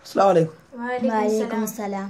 അസ്സാം വലൈക്കും വാലേക്കും സലാം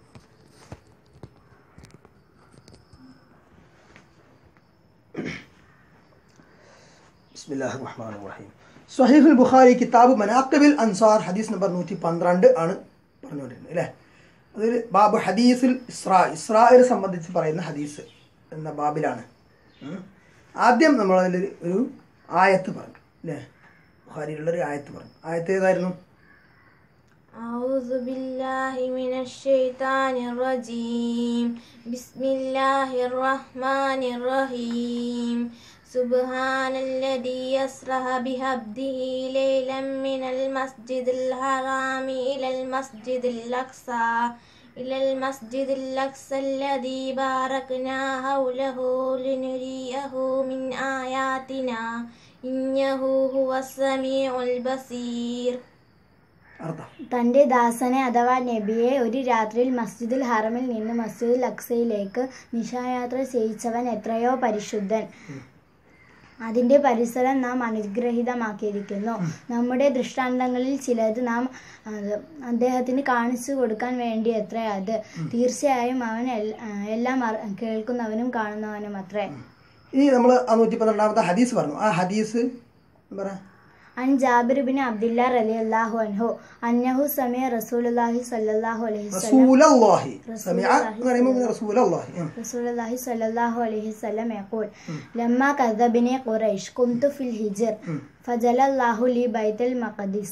ബിസ്മില്ലാഹിർ റഹ്മാനിർ റഹീം സ്വഹീഹുൽ ബുഖാരി കിതാബ് മനാഖിബിൽ അൻസാർ ഹദീസ് നമ്പർ നൂറ്റി പന്ത്രണ്ട് ആണ് പറഞ്ഞുകൊണ്ടിരുന്നത് അല്ലേ അതിൽ ബാബ് ഹദീസുൽ ഇസ്രാ ഇസ്രായേൽ സംബന്ധിച്ച് പറയുന്ന ഹദീസ് എന്ന ബാബിലാണ് ഉം. ആദ്യം നമ്മൾ അതിൽ ഒരു ആയത്ത് പറഞ്ഞു അല്ലേ ബുഖാരിയിലുള്ളൊരു ആയത്ത് പറഞ്ഞു ആയത്ത് ഏതായിരുന്നു أعوذ بالله من الشيطان الرجيم بسم الله الرحمن الرحيم سبحان الذي يسرح بهبده ليلا من المسجد الحرام إلى المسجد الأقصى إلى المسجد الأقصى الذي باركنا حوله لنريه من آياتنا إنه هو السميع البصير അർത്ഥം തന്റെ ദാസനെ അഥവാ നബിയെ ഒരു രാത്രിയിൽ മസ്ജിദുൽ ഹറമിൽ നിന്ന് മസ്ജിദുൽ അക്സയിലേക്ക് നിശായാത്ര ചെയ്യിച്ചവൻ എത്രയോ പരിശുദ്ധൻ അതിന്റെ പരിസരം നാം അനുഗ്രഹീതമാക്കിയിരിക്കുന്നു നമ്മുടെ ദൃഷ്ടാന്തങ്ങളിൽ ചിലത് നാം അത് അദ്ദേഹത്തിന് കാണിച്ചു കൊടുക്കാൻ വേണ്ടി എത്ര അത് തീർച്ചയായും അവൻ എൽ- ആ, എല്ലാം അറി- കേൾക്കുന്നവനും കാണുന്നവനും അത്രേ ഇനി നമ്മൾ ആ നൂറ്റി പന്ത്രണ്ടാമത്തെ ഹദീസ് പറഞ്ഞു ആ ഹദീസ് പറ عن جابر بن عبد الله رضي الله عنه أنه سمع رسول الله صلى الله عليه وسلم റസൂലല്ലാഹി റസൂലുള്ളാഹി സമയ എന്ന് പറയുമ്പോൾ പിന്നെ റസൂലല്ലാഹി ഉം. رسول الله صلى الله عليه وسلم يقول لما كذبني قريش قمت في الهجر فجل الله لي بيت المقدس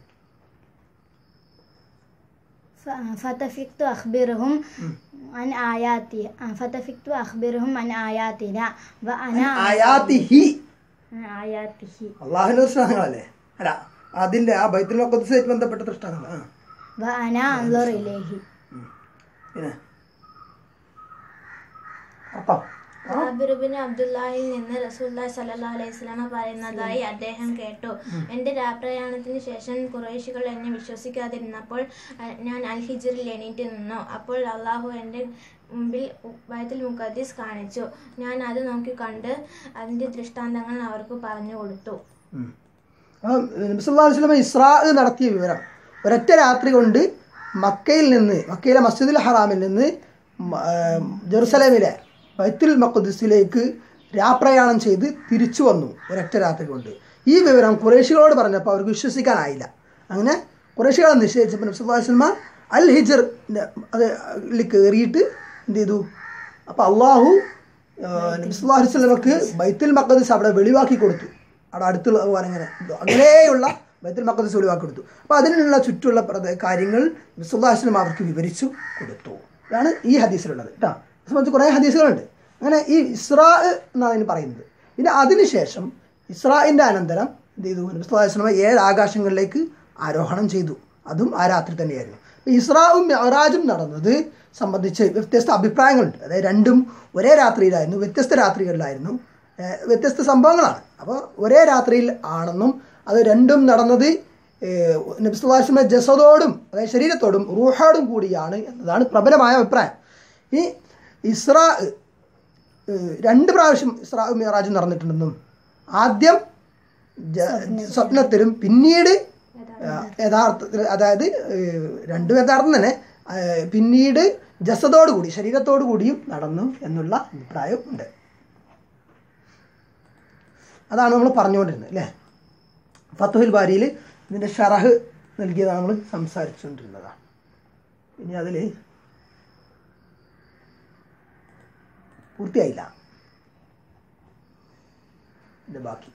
ف- فتفقت أخبرهم عن آياتي فتفقت أخبرهم عن آياتنا وأنا ആയാത്തിഹി عن آياته അള്ളാഹുവിന്റെ ദൃഷ്ടാന്തങ്ങളല്ലേ അല്ല അതിന്റെ ആ ബൈത്തുൽ മഖദ്സുമായിട്ട് ബന്ധപ്പെട്ട ദൃഷ്ടാന്തങ്ങൾ ആ وأنا أنظر إليه പിന്നെ അപ്പം ജാബിർ ബിൻ അബ്ദുല്ലാഹിൽ നിന്ന് റസൂല്ലാഹി സല്ലല്ലാഹു അലൈഹി വസല്ലമ പറയുന്നതായി അദ്ദേഹം കേട്ടു എൻ്റെ രാപ്രയാണത്തിന് ശേഷം കുറേശികൾ എന്നെ വിശ്വസിക്കാതിരുന്നപ്പോൾ അഹ്, ഞാൻ അൽ ഹിജറിൽ എണീറ്റ് നിന്നു അപ്പോൾ അള്ളാഹു എൻ്റെ മുമ്പിൽ ബൈത്തുൽ മുഖദ്ദീസ് കാണിച്ചു ഞാൻ അത് നോക്കി കണ്ട് അതിൻ്റെ ദൃഷ്ടാന്തങ്ങൾ അവർക്ക് പറഞ്ഞു കൊടുത്തു അപ്പം നബിസല്ലാ വസ്ലമ ഇസ്രാ നടത്തിയ വിവരം ഒരൊറ്റ രാത്രി കൊണ്ട് മക്കയിൽ നിന്ന് മക്കയിലെ മസ്ജിദുൽ ഹറാമിൽ നിന്ന് മ- ആ, ജെറുസലേമിലെ ബൈത്തുൽ മഖദ്സിലേക്ക് രാപ്രയാണം ചെയ്ത് തിരിച്ചു വന്നു ഒരൊറ്റ രാത്രി കൊണ്ട് ഈ വിവരം കുറേശികളോട് പറഞ്ഞപ്പോൾ അവർക്ക് വിശ്വസിക്കാനായില്ല അങ്ങനെ കുറേശികളെ നിശ്ചയിച്ചപ്പോൾ നബ്സല്ലാ വസ്ലമ അൽ ഹിജർ അത് അതിൽ കയറിയിട്ട് എന്ത് ചെയ്തു അപ്പോൾ അള്ളാഹു നബ്സല്ലാഹു വസ്ലമക്ക് ബൈത്തുൽ മഖദ്സ് അവിടെ വെളിവാക്കി കൊടുത്തു അവിടെ അടുത്തുള്ള പോലെ അങ്ങനെ അങ്ങനെയുള്ള ബൈത്തുൽ മഖദ്സ് ഒഴിവാക്കി കൊടുത്തു അപ്പോൾ അതിനുള്ള ചുറ്റുള്ള പ്രദ- കാര്യങ്ങൾ വിസുല്ലാസ്ലം അവർക്ക് വിവരിച്ചു കൊടുത്തു ഇതാണ് ഈ ഹദീസിലുള്ളത് കേട്ടോ ഇത് സംബന്ധിച്ച് കുറേ ഹദീസുകളുണ്ട് അങ്ങനെ ഈ ഇസ്രാ എന്നാണ് അതിന് പറയുന്നത് പിന്നെ അതിനുശേഷം ഇസ്രായിൻ്റെ അനന്തരം എന്ത് ചെയ്തു വിസുല്ലാസ്ലമ ഏഴ് ആകാശങ്ങളിലേക്ക് ആരോഹണം ചെയ്തു അതും ആ രാത്രി തന്നെയായിരുന്നു അപ്പോൾ ഇസ്രാവും മെഹറാജും നടന്നത് സംബന്ധിച്ച് വ്യത്യസ്ത അഭിപ്രായങ്ങളുണ്ട് അതായത് രണ്ടും ഒരേ രാത്രിയിലായിരുന്നു വ്യത്യസ്ത രാത്രികളിലായിരുന്നു ഏഹ് വ്യത്യസ്ത സംഭവങ്ങളാണ് അപ്പോൾ ഒരേ രാത്രിയിൽ ആണെന്നും അത് രണ്ടും നടന്നത് നബ്സുല്ലാസ്മ ജസദോടും അതായത് ശരീരത്തോടും റൂഹോടും കൂടിയാണ് എന്നതാണ് പ്രബലമായ അഭിപ്രായം ഈ ഇസ്രാ ഏഹ് രണ്ട് പ്രാവശ്യം ഇസ്രാ മിറാജും നടന്നിട്ടുണ്ടെന്നും ആദ്യം ജ- സ്വപ്നത്തിലും പിന്നീട് ഏഹ് യഥാർത്ഥത്തിൽ അതായത് ഏഹ് രണ്ടും യഥാർത്ഥം തന്നെ ഏഹ് പിന്നീട് ജസദോടു കൂടി ശരീരത്തോടു കൂടിയും നടന്നു എന്നുള്ള അഭിപ്രായം ഉണ്ട് അതാണ് നമ്മൾ പറഞ്ഞുകൊണ്ടിരുന്നത് അല്ലേ ഫത്തുഹുൽ ബാരിയിൽ ഇതിൻ്റെ ഷറഹ് നൽകിയതാണ് നമ്മൾ സംസാരിച്ചുകൊണ്ടിരുന്നതാണ് ഇനി അതിൽ പൂർത്തിയായില്ല ഇതിൻ്റെ ബാക്കി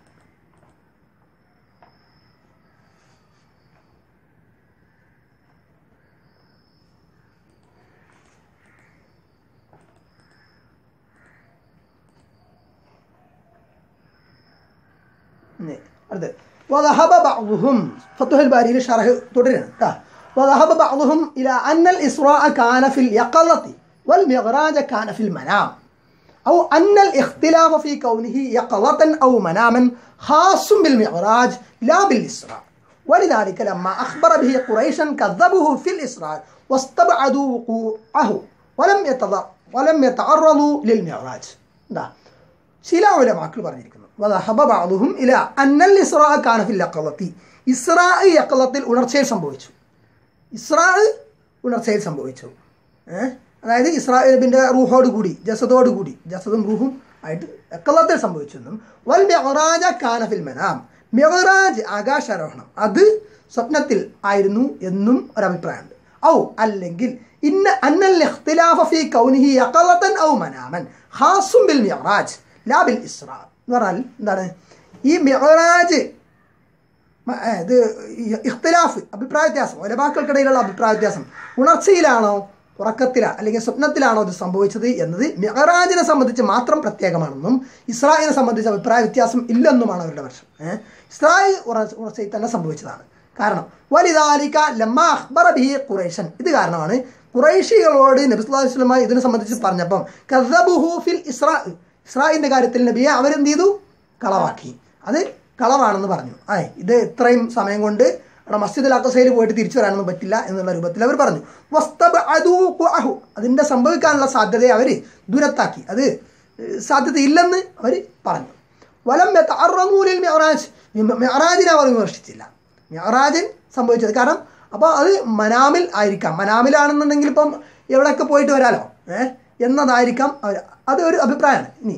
ഇനി അടുത്ത് وذهب بعضهم فتح الباري شرح തുടരുകയാണ് ട്ടാ. وذهب بعضهم إلى أن الإسراء كان في اليقظة والمعراج كان في المنام أو أن الاختلاف في كونه يقظة أو مناما خاص بالمعراج لا بالإسراء ولذلك لما أخبر به قريشا كذبوه في الإسراء واستبعدوا وقوعه ولم يتض- ولم يتعرضوا للمعراج ده ചില ഉലമാക്കൾ പറഞ്ഞിരിക്കുന്നു വദഹബ ബഅദുഹും ഇല അന്നൽ ഇസ്രാ കാന ഫിൽ യഖളത്തി ഇസ്രാ യഖളത്തിൽ ഉണർച്ചയിൽ സംഭവിച്ചു ഇസ്രാ ഉണർച്ചയിൽ സംഭവിച്ചു ഏഹ് അതായത് ഇസ്രായേൽ നബിൻ്റെ റൂഹോട് കൂടി ജസദോട് കൂടി ജസദും റൂഹും ആയിട്ട് എക്കലത്തിൽ സംഭവിച്ചു എന്നും വൽ മെഹറാജ കാനഫിൽ മനാം മെഹറാജ് ആകാശാരോഹണം അത് സ്വപ്നത്തിൽ ആയിരുന്നു എന്നും ഒരഭിപ്രായമുണ്ട് ഔ അല്ലെങ്കിൽ ഇന്ന അന്നൽ ഇഖ്തിലാഫ ഫീ കൗനിഹി യഖലതൻ ഔ മനാമൻ ഖാസും ബിൽ മിഅറാജ് ലാ ബിൽ ഇസ്രാ എന്ന് പറഞ്ഞാൽ എന്താണ് ഈ മിഅറാജ് മ- ഏ, ഇത് ഇ- ഇഖ്തിലാഫ് അഭിപ്രായ വ്യത്യാസം ഒലബാക്കൾക്കിടയിലുള്ള അഭിപ്രായ വ്യത്യാസം ഉണർച്ചയിലാണോ ഉറക്കത്തിലാ അല്ലെങ്കിൽ സ്വപ്നത്തിലാണോ ഇത് സംഭവിച്ചത് എന്നത് മെഹറാജിനെ സംബന്ധിച്ച് മാത്രം പ്രത്യേകമാണെന്നും ഇസ്രായേലിനെ സംബന്ധിച്ച് അഭിപ്രായ വ്യത്യാസം ഇല്ലെന്നുമാണ് അവരുടെ വർഷം ഏഹ് ഇസ്രായേൽ ഉറ- ഉണർച്ചയിൽ തന്നെ സംഭവിച്ചതാണ് കാരണം വലിദാലിക ലമ്മ അഖ്ബറ ബിഹി ഖുറൈശൻ ഇത് കാരണമാണ് ഖുറൈഷികളോട് നബി സല്ലല്ലാഹു അലൈഹി വസല്ലം ഇതിനെ സംബന്ധിച്ച് പറഞ്ഞപ്പം കസ്സബുഹു ഫിൽ ഇസ്രാ ഇസ്രായിൻ്റെ കാര്യത്തിൽ നബിയെ അവരെന്ത് ചെയ്തു കളവാക്കി അത് കളവാണെന്ന് പറഞ്ഞു ആ ഇത് ഇത്രയും സമയം കൊണ്ട് അവിടെ മസ്ജിദുൽ അക്കസയിൽ പോയിട്ട് തിരിച്ചു വരാനൊന്നും പറ്റില്ല എന്നുള്ള രൂപത്തിൽ അവർ പറഞ്ഞു വസ്തബ് അഹു അതിൻ്റെ സംഭവിക്കാനുള്ള സാധ്യതയെ അവർ ദൂരത്താക്കി അത് ഏഹ്, സാധ്യതയില്ലെന്ന് അവർ പറഞ്ഞു വലം അറമൂലിൽ മെഹറാജ് മെഹറാജിനെ അവർ വിമർശിച്ചില്ല മെഹറാജിൻ സംഭവിച്ചത് കാരണം അപ്പോൾ അത് മനാമിൽ ആയിരിക്കാം മനാമിലാണെന്നുണ്ടെങ്കിൽ ഇപ്പം എവിടെയൊക്കെ പോയിട്ട് വരാലോ ഏഹ് എന്നതായിരിക്കാം അവർ അത് ഒരു അഭിപ്രായമാണ് ഇനി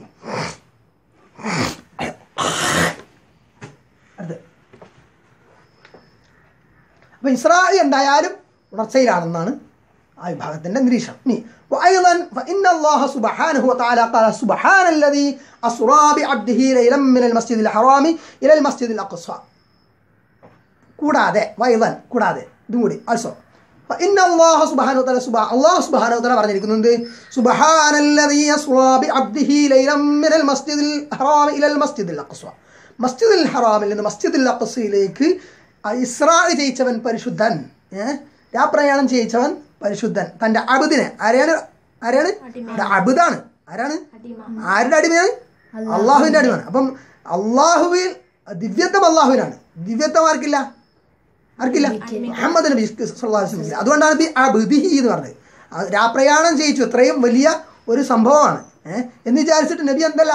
അടുത്ത് അപ്പോൾ ഇസ്രായേൽ എന്തായാലും ഉണർച്ചയിലാണെന്നാണ് ആ വിഭാഗത്തിൻ്റെ നിരീക്ഷണം ഇനി وأيضا فإن الله سبحانه وتعالى قال سبحان الذي أسرى بعبده ليلا من المسجد الحرام إلى المسجد الأقصى കൂടാതെ വൈദൻ കൂടാതെ ഇതും കൂടി ആൾസോ ഇന്ന അല്ലാഹു സുബ്ഹാനഹു വതആല സുബ്ഹാ അല്ലാഹു സുബ്ഹാനഹു വതആല പറഞ്ഞിരിക്കുന്നുണ്ട് സുബ്ഹാനല്ലദീ അസ്റാ ബിഅബ്ദിഹി ലൈലൻ മിനൽ മസ്ജിദിൽ ഹറാമി ഇലൽ മസ്ജിദിൽ അഖ്സ മസ്ജിദുൽ ഹറാമിൽ നിന്ന് മസ്ജിദുൽ അഖ്സയിലേക്ക് ഇസ്രാ ചെയ്യിച്ചവൻ പരിശുദ്ധൻ ഏഹ് രാപ്രയാണം ചെയ്യിച്ചവൻ പരിശുദ്ധൻ തൻ്റെ അബുദിനെ ആരെയാണ് ആരെയാണ് അബുദാണ് ആരാണ് ആരുടെ അടിമയാണ് അള്ളാഹുവിൻ്റെ അടിമയാണ് അപ്പം അള്ളാഹുവിൽ ദിവ്യത്വം അള്ളാഹുവിനാണ് ദിവ്യത്വം ആർക്കില്ല ആർക്കില്ല മുഹമ്മദ് നബി സല്ലല്ലാഹു അലൈഹി വസല്ലം അതുകൊണ്ടാണ് ബി അബ്ദിഹി എന്ന് പറഞ്ഞത് ആ രാപ്രയാണം ചെയ്യിച്ചു ഇത്രയും വലിയ ഒരു സംഭവമാണ് ഏഹ് എന്ന് വിചാരിച്ചിട്ട് നബി എന്തല്ല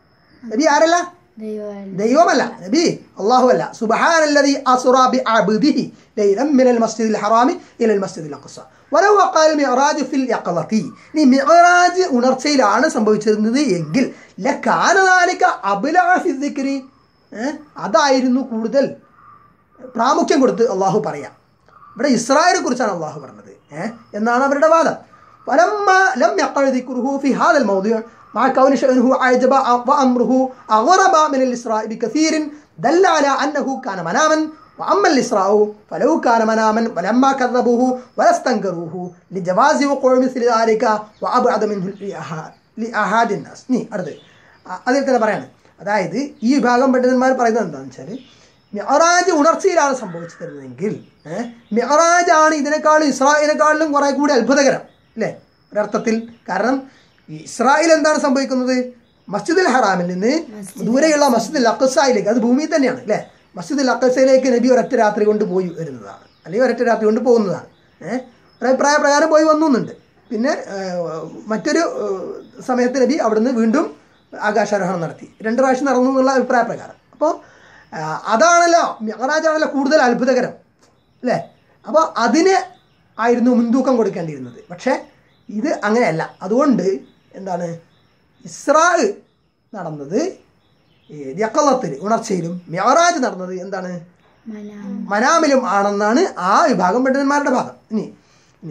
നബി ആരല്ല ദൈവം ദൈവമല്ല നബി അള്ളാഹു അല്ല സുബ്ഹാനല്ലദി അസ്റാ ബിഅബ്ദിഹി ലൈലൻ മിനൽ മസ്ജിദിൽ ഹറാമി ഇലൽ മസ്ജിദിൽ അഖ്സ വലൗ വഖാൽ മിഅറാജ് ഫിൽ യഖളതി ഇനി മിഅറാജ് ഉണർച്ചയിലാണ് സംഭവിച്ചിരുന്നത് എങ്കിൽ ലകാന ദാലിക അബ്ലഗ ഫി ദിക്രി ഏഹ്? അതായിരുന്നു കൂടുതൽ പ്രാമുഖ്യം കൊടുത്ത് അള്ളാഹു പറയാം ഇവിടെ ഇസ്രായേലിനെ കുറിച്ചാണ് അള്ളാഹു പറഞ്ഞത് ഏഹ് എന്നാണ് അവരുടെ വാദം فلما لم يقع ذكره في هذا الموضوع مع كون شأنه أعجب وأمره أغرب من الإسراء بكثير دل على أنه كان مناما وأما الإسراء فلو كان مناما ولما كذبوه ولا استنكروه لجواز وقوع مثل ذلك وأبعد منه لأحد- لأحد الناس നീ അടുത്ത് അ- അതിൽ തന്നെ പറയാണ് അതായത് ഈ വിഭാഗം പണ്ഡിതന്മാർ പറയുന്നത് എന്താണെന്ന് വെച്ചാൽ മിഅറാജ് ഉണർച്ചയിലാണ് സംഭവിച്ചിരുന്നതെങ്കിൽ ഏഹ് മിഅറാജാണ് ഇതിനേക്കാളും ഇസ്രായേലിനെക്കാളിലും കുറെ കൂടി അത്ഭുതകരം അല്ലേ ഒരർത്ഥത്തിൽ കാരണം ഈ ഇസ്രായേൽ എന്താണ് സംഭവിക്കുന്നത് മസ്ജിദുൽ ഹറാമിൽ നിന്ന് ദൂരെയുള്ള മസ്ജിദുൽ അക്കസായിലേക്ക് അത് ഭൂമിയിൽ തന്നെയാണ് അല്ലേ മസ്ജിദുൽ അക്കസയിലേക്ക് നബി ഒരൊറ്റ രാത്രി കൊണ്ട് പോയി വരുന്നതാണ് അല്ലെങ്കിൽ ഒരൊറ്റ രാത്രി കൊണ്ട് പോകുന്നതാണ് ഏഹ് ഒരഭിപ്രായ പ്രകാരം പോയി വന്നുന്നുണ്ട് പിന്നെ ഏഹ്, മറ്റൊരു ഏഹ്, സമയത്ത് നബി അവിടുന്ന് വീണ്ടും ആകാശാരോഹണം നടത്തി രണ്ട് പ്രാവശ്യം നടന്നു എന്നുള്ള അഭിപ്രായ പ്രകാരം അപ്പോൾ അതാണല്ലോ മെഹറാജാണല്ലോ കൂടുതൽ അത്ഭുതകരം അല്ലേ അപ്പോൾ അതിന് ആയിരുന്നു മുൻതൂക്കം കൊടുക്കേണ്ടിയിരുന്നത് പക്ഷേ ഇത് അങ്ങനെയല്ല അതുകൊണ്ട് എന്താണ് ഇസ്രാ നടന്നത് യക്കള്ളത്തിൽ ഉണർച്ചയിലും മെഹറാജ് നടന്നത് എന്താണ് മനാം മനാമിലും ആണെന്നാണ് ആ വിഭാഗം പണ്ഡിതന്മാരുടെ ഭാഗം ഇനി ഇനി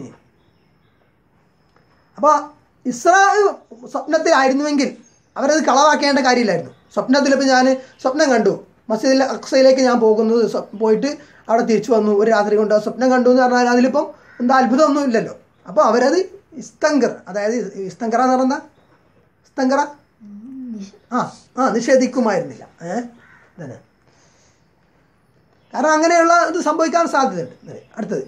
അപ്പോൾ ഇസ്രാ സ്വപ്നത്തിലായിരുന്നുവെങ്കിൽ അവരത് കളവാക്കേണ്ട കാര്യമില്ലായിരുന്നു സ്വപ്നത്തിൽ ഇപ്പോൾ ഞാൻ സ്വപ്നം കണ്ടു മസ്ജിദിൽ അക്സയിലേക്ക് ഞാൻ പോകുന്നത് സ്വ- പോയിട്ട് അവിടെ തിരിച്ചു വന്നു ഒരു രാത്രി കൊണ്ട് ആ സ്വപ്നം കണ്ടു എന്ന് പറഞ്ഞാൽ അതിലിപ്പം എന്താ അത്ഭുതമൊന്നും ഇല്ലല്ലോ അപ്പോൾ അവരത് ഇസ്തങ്കർ അതായത് ഇസ്തങ്കറ എന്ന് പറഞ്ഞാൽ ഇസ്തങ്കറ ആ ആ നിഷേധിക്കുമായിരുന്നില്ല ഏഹ് തന്നെ കാരണം അങ്ങനെയുള്ള ഇത് സംഭവിക്കാൻ സാധ്യതയുണ്ട് അതെ, അടുത്തത്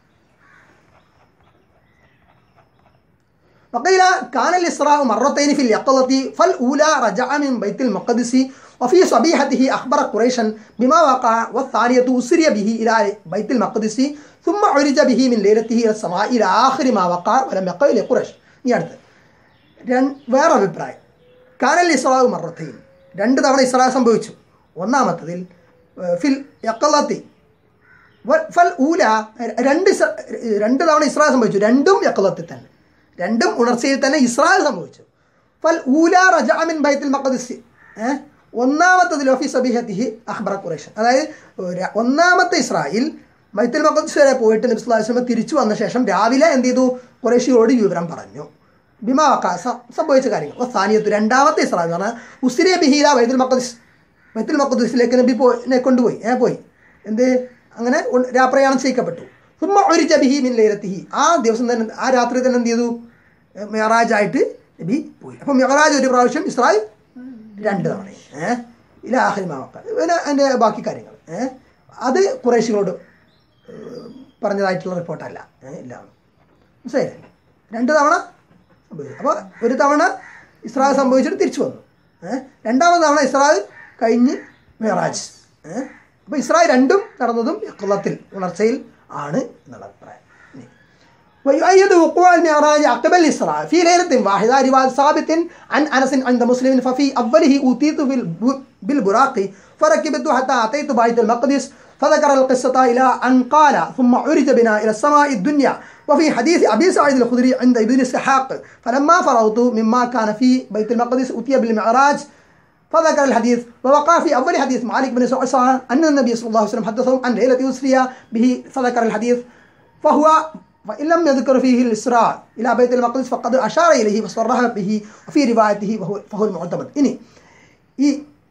وقيل كان الإسراء مرتين في اليقظة فالأولى رجع من بيت المقدس وفي صبيحته أخبر قريشا بما وقع والثانية أسري به إلى بيت المقدس ثم عرج به من ليلته إلى السماء إلى آخر ما وقع ولم يقع لقريش ഇനി അടുത്ത് രണ്ട് വേറെ അഭിപ്രായം കാനൽ ഇസ്രാവ് മറത്തയും രണ്ട് തവണ ഇസ്രാ സംഭവിച്ചു ഒന്നാമത്തതിൽ ഏഹ്, ഫിൽ യക്കലത്തി വ- ഫൽ ഊല രണ്ട് ഇസ്ര- രണ്ട് തവണ ഇസ്രാ സംഭവിച്ചു രണ്ടും യക്കളത്തിൽ തന്നെ രണ്ടും ഉണർച്ചയിൽ തന്നെ ഇസ്രായേൽ സംഭവിച്ചു ഫൽ ഊല റജാമിൻ ബൈത്തുൽ മഖദിസ് ഏഹ് ഒന്നാമത്തത് ലോഫി സബിഹത്തിഹി അഹ്ബറ ഖുറൈഷൻ അതായത് ഒരു- ഒന്നാമത്തെ ഇസ്രായേൽ ബൈത്തുൽ മഖദിസ് വരെ പോയിട്ട് നബി സ്വല്ലല്ലാഹു അലൈഹി വസല്ലം തിരിച്ചു വന്ന ശേഷം രാവിലെ എന്ത് ചെയ്തു ഖുറൈഷിയോട് ഈ വിവരം പറഞ്ഞു ബിമാക്ക സംഭവിച്ച കാര്യങ്ങൾ അപ്പോൾ സ്ഥാനീയത്ത് രണ്ടാമത്തെ ഇസ്രായേൽ എന്ന് പറഞ്ഞാൽ ഉസിരെ ബിഹീല ബൈത്തുൽ മഖദിസ് ബൈത്തുൽ മഖദിസിലേക്ക് നബി പോയി കൊണ്ടുപോയി ഏ പോയി എന്ത് അങ്ങനെ ഉൺ- രാപ്രയാണം ചെയ്യിക്കപ്പെട്ടു സുമ്മ ഒരു ജബിഹി മിൻ ലൈലത്തിഹി ആ ദിവസം തന്നെ ആ രാത്രി തന്നെ എന്ത് ചെയ്തു മെഹറാജ് ആയിട്ട് നബി പോയി അപ്പം മെഹറാജ് ഒരു പ്രാവശ്യം ഇസ്രായേൽ രണ്ട് തവണ ഏഹ് ഇല്ല ആഹരിമാക്ക പിന്നെ അതിൻ്റെ ബാക്കി കാര്യങ്ങൾ ഏഹ് അത് കുറേശികളോട് ഏഹ്, പറഞ്ഞതായിട്ടുള്ള റിപ്പോർട്ടല്ല ഏഹ് ഇല്ല മനസ്സിലായില്ലേ രണ്ട് തവണ സംഭവിച്ചു അപ്പോൾ ഒരു തവണ ഇസ്രായേൽ സംഭവിച്ചിട്ട് തിരിച്ചു വന്നു ഏഹ് രണ്ടാമത് തവണ ഇസ്രായേൽ കഴിഞ്ഞ് മെഹറാജ് ഏഹ് അപ്പോൾ ഇസ്രായേൽ രണ്ടും നടന്നതും കുളത്തിൽ ഉണർച്ചയിൽ ആണ് എന്നുള്ള അഭിപ്രായം ഇനി ويؤيد وقوع المعراج عقب الإسراء في ليلة واحدة رواية ثابت عن أنس عند مسلم ففي أوله أوتيت بالب- بالبراق فركبت حتى أتيت بيت المقدس فذكر القصة إلى أن قال ثم عرج بنا إلى السماء الدنيا وفي حديث أبي سعيد الخدري عند ابن إسحاق فلما فرغت مما كان في بيت المقدس أتي بالمعراج فذكر الحديث ووقع في أول حديث مالك بن سعسعة أن النبي صلى الله عليه وسلم حدثهم عن ليلة أسري به فذكر الحديث فهو وإن لم يذكر فيه الإسراء إلى بيت المقدس فقد أشار إليه وصرح به وفي روايته وهو, فهو المعتمد ഇനി ഈ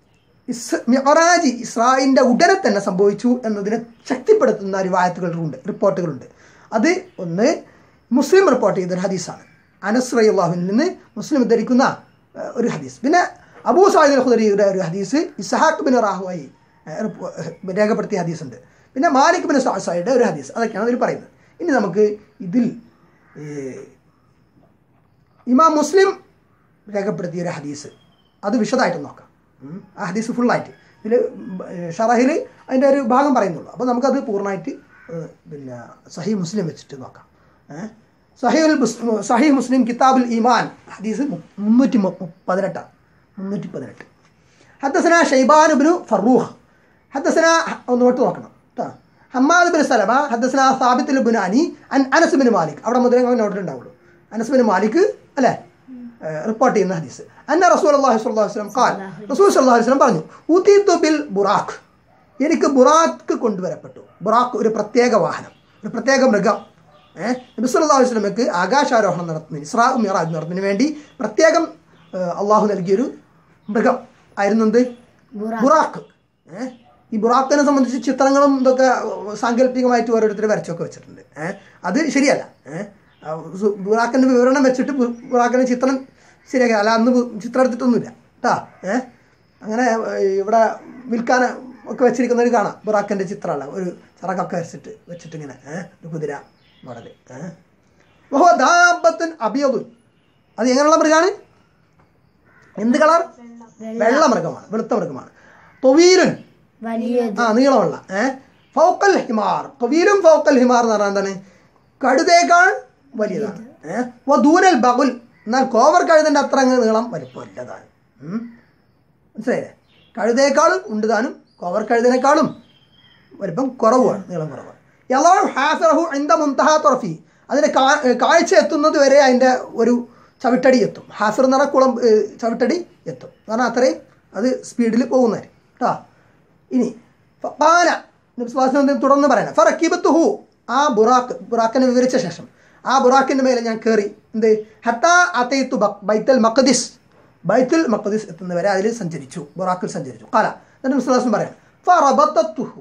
ഇസ് മിഅറാജ് ഇസ്രായിൻ്റെ ഉടനെ തന്നെ സംഭവിച്ചു എന്നതിനെ ശക്തിപ്പെടുത്തുന്ന റിവായത്തുകളുണ്ട് റിപ്പോർട്ടുകളുണ്ട് അത് ഒന്ന് മുസ്ലിം റിപ്പോർട്ട് ചെയ്തൊരു ഹദീസാണ് അനസ് റയ്യാഹുവിൽ നിന്ന് മുസ്ലിം ഉദ്ധരിക്കുന്ന ഏഹ്, ഒരു ഹദീസ് പിന്നെ അബൂ സാഹിദ് ഖുദരിയുടെ ഒരു ഹദീസ് ഇസഹാഖ് ബിൻ റാഹുവായി ഏഹ്, റിപ്പോ- ഏഹ്, രേഖപ്പെടുത്തിയ ഹദീസുണ്ട് പിന്നെ മാലിക് ബിൻ സാഹിയുടെ ഒരു ഹദീസ് അതൊക്കെയാണ് അതിൽ പറയുന്നത് ഇനി നമുക്ക് ഇതിൽ ഏഹ്, ഇമാം മുസ്ലിം രേഖപ്പെടുത്തിയ ഒരു ഹദീസ് അത് വിശദമായിട്ട് നോക്കാം ഉം. ആ ഹദീസ് ഫുള്ളായിട്ട് ഇതിൽ ഷറഹിൽ അതിൻ്റെ ഒരു ഭാഗം പറയുന്നുള്ളൂ അപ്പോൾ നമുക്കത് പൂർണ്ണമായിട്ട് ഏഹ്, പിന്നെ സഹി മുസ്ലിം വെച്ചിട്ട് നോക്കാം ഏഹ്. സഹിഉൽ മുസ് സഹി മുസ്ലിം കിതാബുൽ ഈമാൻ ഹദീസ് മു- മുന്നൂറ്റി മു- മു- പതിനെട്ടാണ് മുന്നൂറ്റി പതിനെട്ട് حدثنا شيبان بن فروخ حدثنا ഒന്നോട്ട് നോക്കണം കേട്ടോ ഹമ്മാദ് ബിൻ സലമ حدثنا ثابت البناني عن انس بن مالك അവിടെ മുതലേ അങ്ങനെ നോട്ടിൽ ഉണ്ടാവുള്ളൂ അനസ് ബിൻ മാലിക് അല്ലേ റിപ്പോർട്ട് ചെയ്യുന്ന ഹദീസ് അന്ന റസൂൽ അള്ളാഹി സ്വല്ലല്ലാഹു അലൈഹി വസല്ലം ഖാൽ റസൂൽ സ്വല്ലല്ലാഹു അലൈഹി വസല്ലം പറഞ്ഞു ഊതീതു ബിൽ ബുറാഖ് എനിക്ക് ബുറാക്ക് കൊണ്ടുവരപ്പെട്ടു ബുറാക്ക് ഒരു പ്രത്യേക വാഹനം ഒരു പ്രത്യേക മൃഗം ഏഹ് നബി സല്ലല്ലാഹു അലൈഹി വസല്ലമക്ക് ആകാശാരോഹണം നടത്തുന്നതിന് ഇസ്രാ മിറാജ് നടത്തുന്നതിന് വേണ്ടി പ്രത്യേകം ഏഹ്, അള്ളാഹു നൽകിയൊരു മൃഗം ആയിരുന്നു എന്ത് ബുറാക്ക് ഏഹ് ഈ ബുറാക്കിനെ സംബന്ധിച്ച് ചിത്രങ്ങളും ഇതൊക്കെ സാങ്കല്പികമായിട്ട് ഓരോരുത്തർ വരച്ചൊക്കെ വെച്ചിട്ടുണ്ട് ഏഹ് അത് ശരിയല്ല ഏഹ് ബുറാക്കിൻ്റെ വിവരണം വെച്ചിട്ട് ബു- ബുറാക്കിൻ്റെ ചിത്രം ശരിയാക്കി അല്ല അന്ന് ബു- ചിത്രം എടുത്തിട്ടൊന്നുമില്ല കേട്ടാ ഏഹ് അങ്ങനെ ഏഹ്, ഇവിടെ വിൽക്കാൻ ഒക്കെ വെച്ചിരിക്കുന്നവർ കാണാം ബുറാക്കിൻ്റെ ചിത്രമല്ല ഒരു ചിറകൊക്കെ വെച്ചിട്ട് വെച്ചിട്ട് ഇങ്ങനെ ഏഹ് ഒരു കുതിര മോഡൽ ഏഹ് ഓഹോ ദാബത്തുൻ അബിയതുൻ അത് എങ്ങനെയുള്ള മൃഗമാണ് എന്ത് കളർ വെള്ള മൃഗമാണ് വെളുത്ത മൃഗമാണ് തൊവീലുൻ വലിയത് ആ നീളമുള്ള ഏ ഫൗക്കൽ ഹിമാർ തൊവീലും ഫൗക്കൽ ഹിമാർ എന്ന് പറഞ്ഞാൽ എന്താണ് കഴുതേക്കാൾ വലിയതാണ് ഏ വധൂനൽ ബകുൽ എന്നാൽ കോവർ കഴുതൻ്റെ അത്ര അങ്ങ് നീളം വലിപ്പമില്ലതാണ് ഉം. മനസ്സിലായില്ലേ കഴുതേക്കാളും ഉണ്ട് താനും കോവർ കഴുതനേക്കാളും വലിപ്പം കുറവാണ് നീളം കുറവാണ് യലാഹു ഹാഫറഹു എന്ത മുന്തഹ തുറഫി അതിൻ്റെ കാ- കാഴ്ച എത്തുന്നത് വരെ അതിൻ്റെ ഒരു ചവിട്ടടി എത്തും ഹാഫർ എന്ന് പറഞ്ഞാൽ കുളം ഏഹ്, ചവിട്ടടി എത്തും കാരണം അത്രയും അത് സ്പീഡിൽ പോകുന്നവർ കേട്ടോ ഇനി ഫാന നബ്സ്വാസം തുടർന്ന് പറയണം ഫറക്കിബത്തുഹു ആ ബുറാക്ക് ബുറാക്കിനെ വിവരിച്ച ശേഷം ആ ബുറാക്കിൻ്റെ മേലെ ഞാൻ കയറി എന്ത് ഹത്താ അത്തയ്ത്തു ബ- ബൈത്തൽ മഖദിസ് ബൈത്തുൽ മഖദിസ് എത്തുന്നവരെ അതിൽ സഞ്ചരിച്ചു ബുറാക്കിൽ സഞ്ചരിച്ചു കാല എന്നിട്ട് നബ്സ്വാസം പറയാം ഫറബത്തുഹു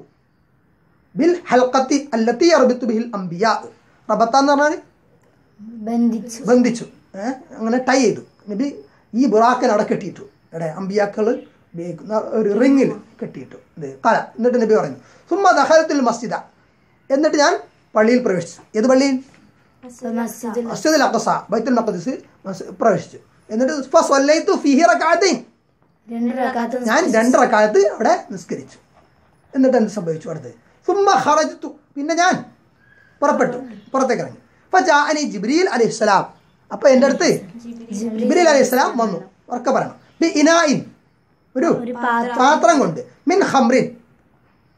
ബിൽ ഹൽക്കത്തി അല്ലത്തി അറബിത്തു ബിഹിൽ അംബിയ റബത്ത എന്ന് പറഞ്ഞാൽ ബന്ധിച്ചു ബന്ധിച്ചു ഏഹ് അങ്ങനെ ടൈ ചെയ്തു നബി ഈ ബുറാക്കിന് അവിടെ കെട്ടിയിട്ടു ഇവിടെ അമ്പിയാക്കൾ ഉപയോഗിക്കുന്ന ഒരു റിങ്ങിൽ കെട്ടിയിട്ടു ഇത് കല എന്നിട്ട് നബി പറയുന്നു സുമ്മ ദഹലത്തുൽ മസ്ജിദ എന്നിട്ട് ഞാൻ പള്ളിയിൽ പ്രവേശിച്ചു ഏത് പള്ളിയിൽ മസ്ജിദുൽ മസ്ജിദുൽ അഖസ ബൈത്തുൽ മഖദിസ് പ്രവേശിച്ചു എന്നിട്ട് ഫസ്വല്ലൈതു ഫീഹി റകഅത്തൈൻ രണ്ട് റക്കാത്ത് ഞാൻ രണ്ടറക്കാലത്ത് അവിടെ നിസ്കരിച്ചു എന്നിട്ട് എന്ത് സംഭവിച്ചു അടുത്ത് സുമ്മ ഹറജത്തു പിന്നെ ഞാൻ പുറപ്പെട്ടു പുറത്തേക്ക് ഇറങ്ങി അപ്പൊ ജാഅനി ജിബ്രീൽ അലൈഹിസ്സലാം അപ്പൊ എൻ്റെ അടുത്ത് ജിബ്രീൽ അലൈഹിസ്സലാം വന്നു ഉറക്കെ പറയണം ബി ഇനായിൻ ഒരു ഒരു പാത്രം പാത്രം കൊണ്ട് മിൻ ഹംറിൻ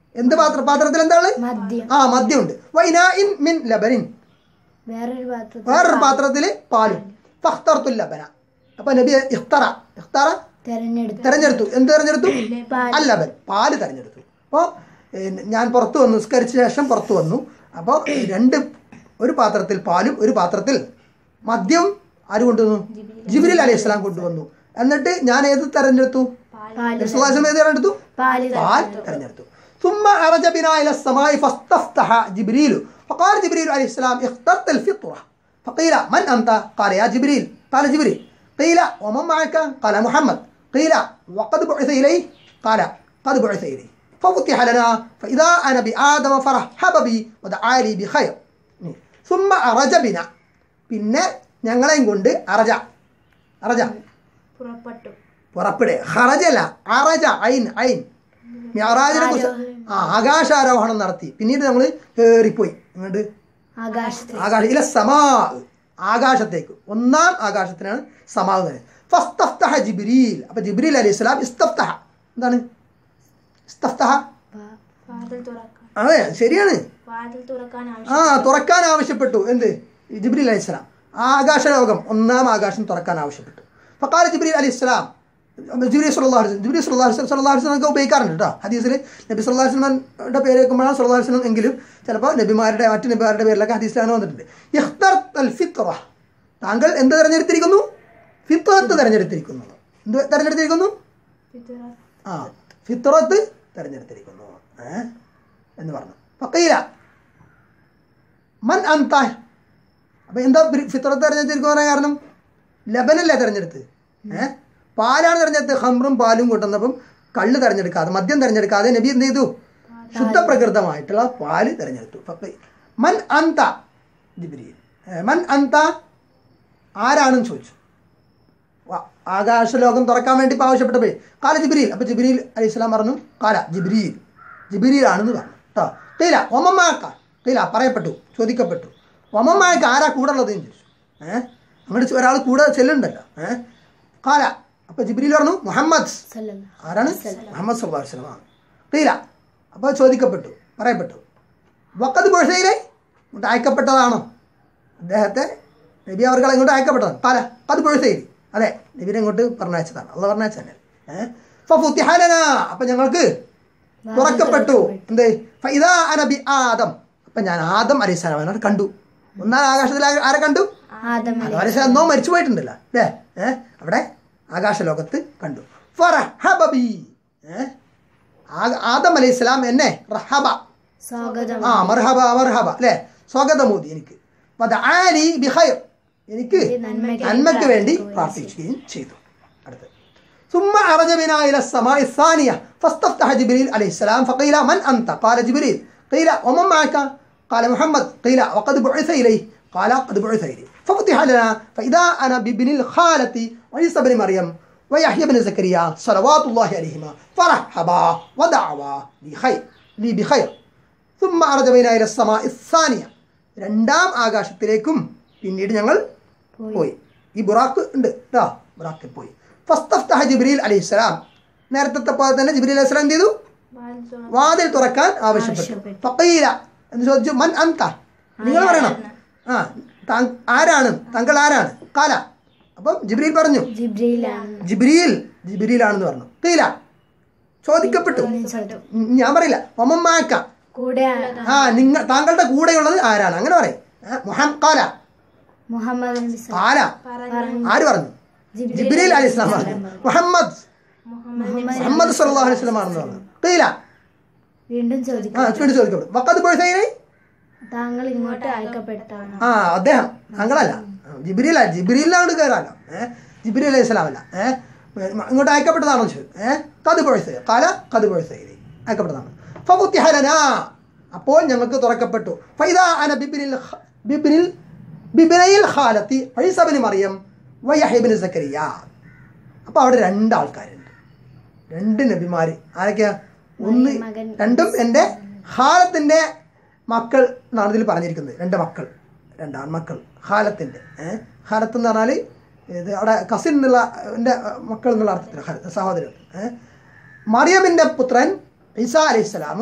എന്ത് പാത്ര പാത്രത്തിൽ എന്താണ് മദ്യം ആ മദ്യമുണ്ട് വൈനായിൻ മിൻ ലബനിൻ വേറൊരു പാത്രത്തിൽ വേറൊരു പാത്രത്തിൽ പാലും ഫഖ്തർത്തുൽ ലബന അപ്പൊ നബി ഇഖ്തറ ഇഖ്തറ തെരഞ്ഞെടുത്ത് തെരഞ്ഞെടുത്തു എന്ത് തെരഞ്ഞെടുത്തു പാൽ. അല്ലബൻ പാല് തെരഞ്ഞെടുത്തു അപ്പോൾ ഞാൻ പുറത്തു വന്നു നിസ്കരിച്ച ശേഷം പുറത്തു വന്നു അപ്പോൾ രണ്ട് ഒരു പാത്രത്തിൽ പാലും ഒരു പാത്രത്തിൽ മദ്യം ആര് കൊണ്ടുവന്നു ജിബിരിൽ അലൈഹി സ്വലാം കൊണ്ടുവന്നു എന്നിട്ട് ഞാൻ ഏത് തെരഞ്ഞെടുത്തു പാല് നബി സ്വല്ലല്ലാഹു അലൈഹി വസല്ലം ഏത് തെരഞ്ഞെടുത്തു പാല് പാൽ തെരഞ്ഞെടുത്തു ثم عرج بنا إلى السماء فاستفتح جبريل فقال جبريل عليه السلام اخترت الفطرة فقيل من أنت؟ قال يا جبريل قال جبريل قيل ومن معك؟ قال محمد قيل وقد بعث إليه؟ قال قد بعث إليه ففتح لنا فإذا أنا بآدم فرحب بي ودعا لي بخير ثم عرج بنا പിന്നെ ഞങ്ങളെയും കൊണ്ട് അറജ അറജ പുറപ്പെട്ടു പുറപ്പെടെ ഹറജല്ല അറജ ഐൻ ഐൻ മിയറാജിനെ കുറിച്ച് ആ ആകാശാരോഹണം നടത്തി പിന്നീട് നമ്മൾ കയറിപ്പോയി ഇങ്ങോട്ട് ആകാശത്തിൽ ആകാശ ഇല്ല സമാ ആകാശത്തേക്ക് ഒന്നാം ആകാശത്തിനാണ് സമാവ് തന്നെ ഫസ്തഫ്തഹ ജിബ്രീൽ അപ്പൊ ജിബ്രീൽ അലൈഹി സ്വലാം ഇസ്തഫ്തഹ എന്താണ് ഇസ്തഫ്തഹ വാതിൽ തുറക്കാൻ അതെ ശരിയാണ് വാതിൽ തുറക്കാൻ ആ ആവശ്യം തുറക്കാൻ ആവശ്യപ്പെട്ടു എന്ത് ജിബ്രീൽ അലൈഹി സ്വലാം ആകാശലോകം ഒന്നാം ആകാശം തുറക്കാൻ ആവശ്യപ്പെട്ടു ഫക്കാല ജിബ്രീൽ അലൈഹി സ്വലാം ജിബ്രീൽ സല്ലല്ലാഹു അലൈഹി വസല്ലം ജിബ്രീൽ സല്ലല്ലാഹു അലൈഹി വസല്ലം സല്ലല്ലാഹു അലൈഹി വസല്ലം ഒക്കെ ഉപയോഗിക്കാറുണ്ട് കേട്ടോ ഹദീസിൽ നബി സല്ലല്ലാഹു അലൈഹി വസല്ലമയുടെ പേര് വെക്കുമ്പോഴാണ് സല്ലല്ലാഹു അലൈഹി വസല്ലം എങ്കിലും ചിലപ്പോൾ നബിമാരുടെ മറ്റു നബിമാരുടെ പേരിലൊക്കെ ഹദീസിലാണ് വന്നിട്ടുണ്ട് ഇഖ്തർത്തൽ ഫിത്ര താങ്കൾ എന്ത് തിരഞ്ഞെടുത്തിരിക്കുന്നു ഫിത്രത്ത് തിരഞ്ഞെടുത്തിരിക്കുന്നു എന്ത് തിരഞ്ഞെടുത്തിരിക്കുന്നു പിതുറ- ആ ഫിത്രത്ത് തിരഞ്ഞെടുത്തിരിക്കുന്നു ഏ? എന്ന് പറഞ്ഞു ഫക്കീല മൻ അന്ത അപ്പൊ എന്താ ഫി- ഫിത്രത്ത് തിരഞ്ഞെടുത്തിരിക്കുന്ന പറയാൻ കാരണം ലബനല്ലേ തിരഞ്ഞെടുത്ത് ഏഹ് പാലാണ് തിരഞ്ഞെടുത്ത് ഹംറും പാലും കൂട്ടുന്നപ്പം കള്ള് തിരഞ്ഞെടുക്കാതെ മദ്യം തിരഞ്ഞെടുക്കാതെ നബി എന്ത് ചെയ്തു ശുദ്ധപ്രകൃതമായിട്ടുള്ള പാല് തിരഞ്ഞെടുത്തു ഫക്കീ- മൻ അന്ത ജിബ്രീൽ ഏ, മൻ അന്ത ആരാണെന്ന് ചോദിച്ചു വ- ആകാശലോകം തുറക്കാൻ വേണ്ടി ഇപ്പൊ ആവശ്യപ്പെട്ടപ്പോഴേ കാല ജിബ്രീൽ അപ്പൊ ജിബ്രീൽ അലൈഹി സ്വലാം പറഞ്ഞു കാല ജിബ്രീൽ ജിബ്രീൽ ആണെന്ന് പറഞ്ഞു കേട്ടോ കീല ഒമമാക്ക കീല പറയപ്പെട്ടു ചോദിക്കപ്പെട്ടു ഒമമാക്ക ആരാ കൂടെ ഉള്ളത് എന്ന് ചോദിച്ചു ഏഹ് അങ്ങോട്ട് ഒരാൾ കൂടെ ചെല്ലുണ്ടല്ലോ ഏഹ് കാല അപ്പൊ ജിബ്രീൽ പറഞ്ഞു മുഹമ്മദ് സല്ലല്ലാഹു ആരാണ് മുഹമ്മദ് സല്ലല്ലാഹു അലൈഹി വസല്ലം കീല അപ്പോൾ ചോദിക്കപ്പെട്ടു പറയപ്പെട്ടു വക്കത് ബുഴസയിലെ ഇങ്ങോട്ട് അയക്കപ്പെട്ടതാണോ അദ്ദേഹത്തെ നബി അവർകളെ ഇങ്ങോട്ട് അയക്കപ്പെട്ടതാണ് പല അത് ബുഴസയിൽ അതെ നബിനെ ഇങ്ങോട്ട് പറഞ്ഞയച്ചതാണ് അള്ള പറഞ്ഞയച്ച തന്നെ ഏഹ് ഫുത്തിഹാലന അപ്പം ഞങ്ങൾക്ക് തുറക്കപ്പെട്ടു എന്ത് ഫൈദാ അനബി ആദം അപ്പം ഞാൻ ആദം അലൈഹിസ്സലാമിനെ കണ്ടു ഒന്നാം ആകാശത്തിൽ ആ- ആരെ കണ്ടു ആദം ആദം അലൈഹിസ്സലാം എന്നോ മരിച്ചു പോയിട്ടുണ്ടല്ലോ അല്ലേ ഏഹ് അവിടെ ആകാശലോകത്ത് കണ്ടു ഫറഹബ ബി ഏഹ് ആ- ആദം അലൈഹി സ്വലാം എന്നെ റഹബ സ്വാഗതം ആ മർഹബ മർഹബ അല്ലേ സ്വാഗതമൂതി എനിക്ക് വദആലി ബിഖൈർ എനിക്ക് നന്മയ്ക്ക് നന്മയ്ക്ക് വേണ്ടി പ്രാർത്ഥിക്കുകയും ചെയ്തു അടുത്ത് ثم عرج بنا إلى السماء الثانية فاستفتح جبريل عليه السلام فقيل من أنت قال جبريل قيل ومن معك قال محمد قيل وقد بعث إليه قال قد بعث إليه ففتح لنا فإذا أنا بابن الخالة عيسى بن مريم ويحيى بن زكريا صلوات الله عليهما فرحبا ودعوا بخير لي بخير ثم عرج بنا إلى السماء الثانية രണ്ടാം ആകാശത്തിലേക്കും പിന്നീട് ഞങ്ങൾ പോയി ഈ ബുറാക്ക് ഉണ്ട് കേട്ടോ ബുറാക്കിൽ പോയി ഫസ്തഫ്തഹ ജിബ്രീൽ അലൈഹി സ്വലാം നേരത്തെ പോലെ തന്നെ ജിബ്രീൽ അലൈഹി സ്വലാം എന്ത് ചെയ്തു വാതിൽ തുറ- വാതിൽ തുറക്കാൻ ആവശ്യപ്പെട്ടു ഫക്കീല എന്ന് ചോദിച്ചു മൻ അന്ത നിങ്ങൾ പറയണം ആ താങ്ക- ആരാണ് താങ്കൾ ആരാണ് കാല അപ്പം ജിബ്രീൽ പറഞ്ഞു ജിബ്രീലാണ് ജിബ്രീൽ ജിബ്രീലാണെന്ന് പറഞ്ഞു കീല ചോദിക്കപ്പെട്ടു ഉം, ഞാൻ പറയില്ല ഒമമ്മാക്ക കൂടെ ആ നിങ്ങൾ താങ്കളുടെ കൂടെയുള്ളത് ആരാണ് അങ്ങനെ പറയും മുഹം കാല മുഹമ്മദ് നബി സ- കാല പറഞ്ഞു ആര് പറഞ്ഞു ജിബ്രീൽ അലി ഇസ്ലാം പറഞ്ഞു മുഹമ്മദ് മുഹമ്മദ് മുഹമ്മദ് സല്ലല്ലാഹു അലൈഹി വസല്ലം ആണെന്ന് പറഞ്ഞു കീല വീണ്ടും ചോദിക്കും ആ ചൂണ്ടി ചോദിക്കപ്പെടും വക്കത്ത് പൊഴുസൈനെ താങ്കൾ ഇങ്ങോട്ട് അയക്കപ്പെട്ടാണ് ആ അദ്ദേഹം താങ്കളല്ല ജിബ്രീല ജിബ്രീലിനോട് കയറാലോ ഏഹ് ജിബ്രീൽ അലൈഹി സ്വലാം അല്ല ഏഹ് ഇങ്ങോട്ട് അയക്കപ്പെട്ടതാണോ ചോദിച്ചു ഏഹ് കത് പൊഴുസൈ കാല കത് പൊഴുസൈ അയക്കപ്പെട്ടതാണ് ഫബുത്തിഹലന അപ്പോൾ ഞങ്ങൾക്ക് തുറക്കപ്പെട്ടു ഫൈദാ അന ബിബിനിൽ ഖ- ബിബിനിൽ ബിബിനയിൽ ഖാലത്തി ഐസബിന് മറിയം വയഹിബിന് സക്കരിയ അപ്പോൾ അവിടെ രണ്ട് ആൾക്കാരുണ്ട് രണ്ട് നബിമാർ ആരൊക്കെയാ ഒന്ന് മകൻ രണ്ടും എൻ്റെ ഹാലത്തിൻ്റെ മക്കൾ എന്നാണ് ഇതിൽ പറഞ്ഞിരിക്കുന്നത് രണ്ട് മക്കൾ രണ്ട് ആൺമക്കൾ ഹാലത്തിൻ്റെ ഏഹ് ഹാലത്ത് എന്ന് പറഞ്ഞാൽ ഇത് അവിടെ കസിൻ എന്നുള്ള എൻ്റെ മക്കൾ എന്നുള്ള അർത്ഥത്തിൽ ഹാലത്ത് സഹോദരൻ ഏഹ് മറിയമിൻ്റെ പുത്രൻ ഈസാ അലൈഹി സ്വലാമും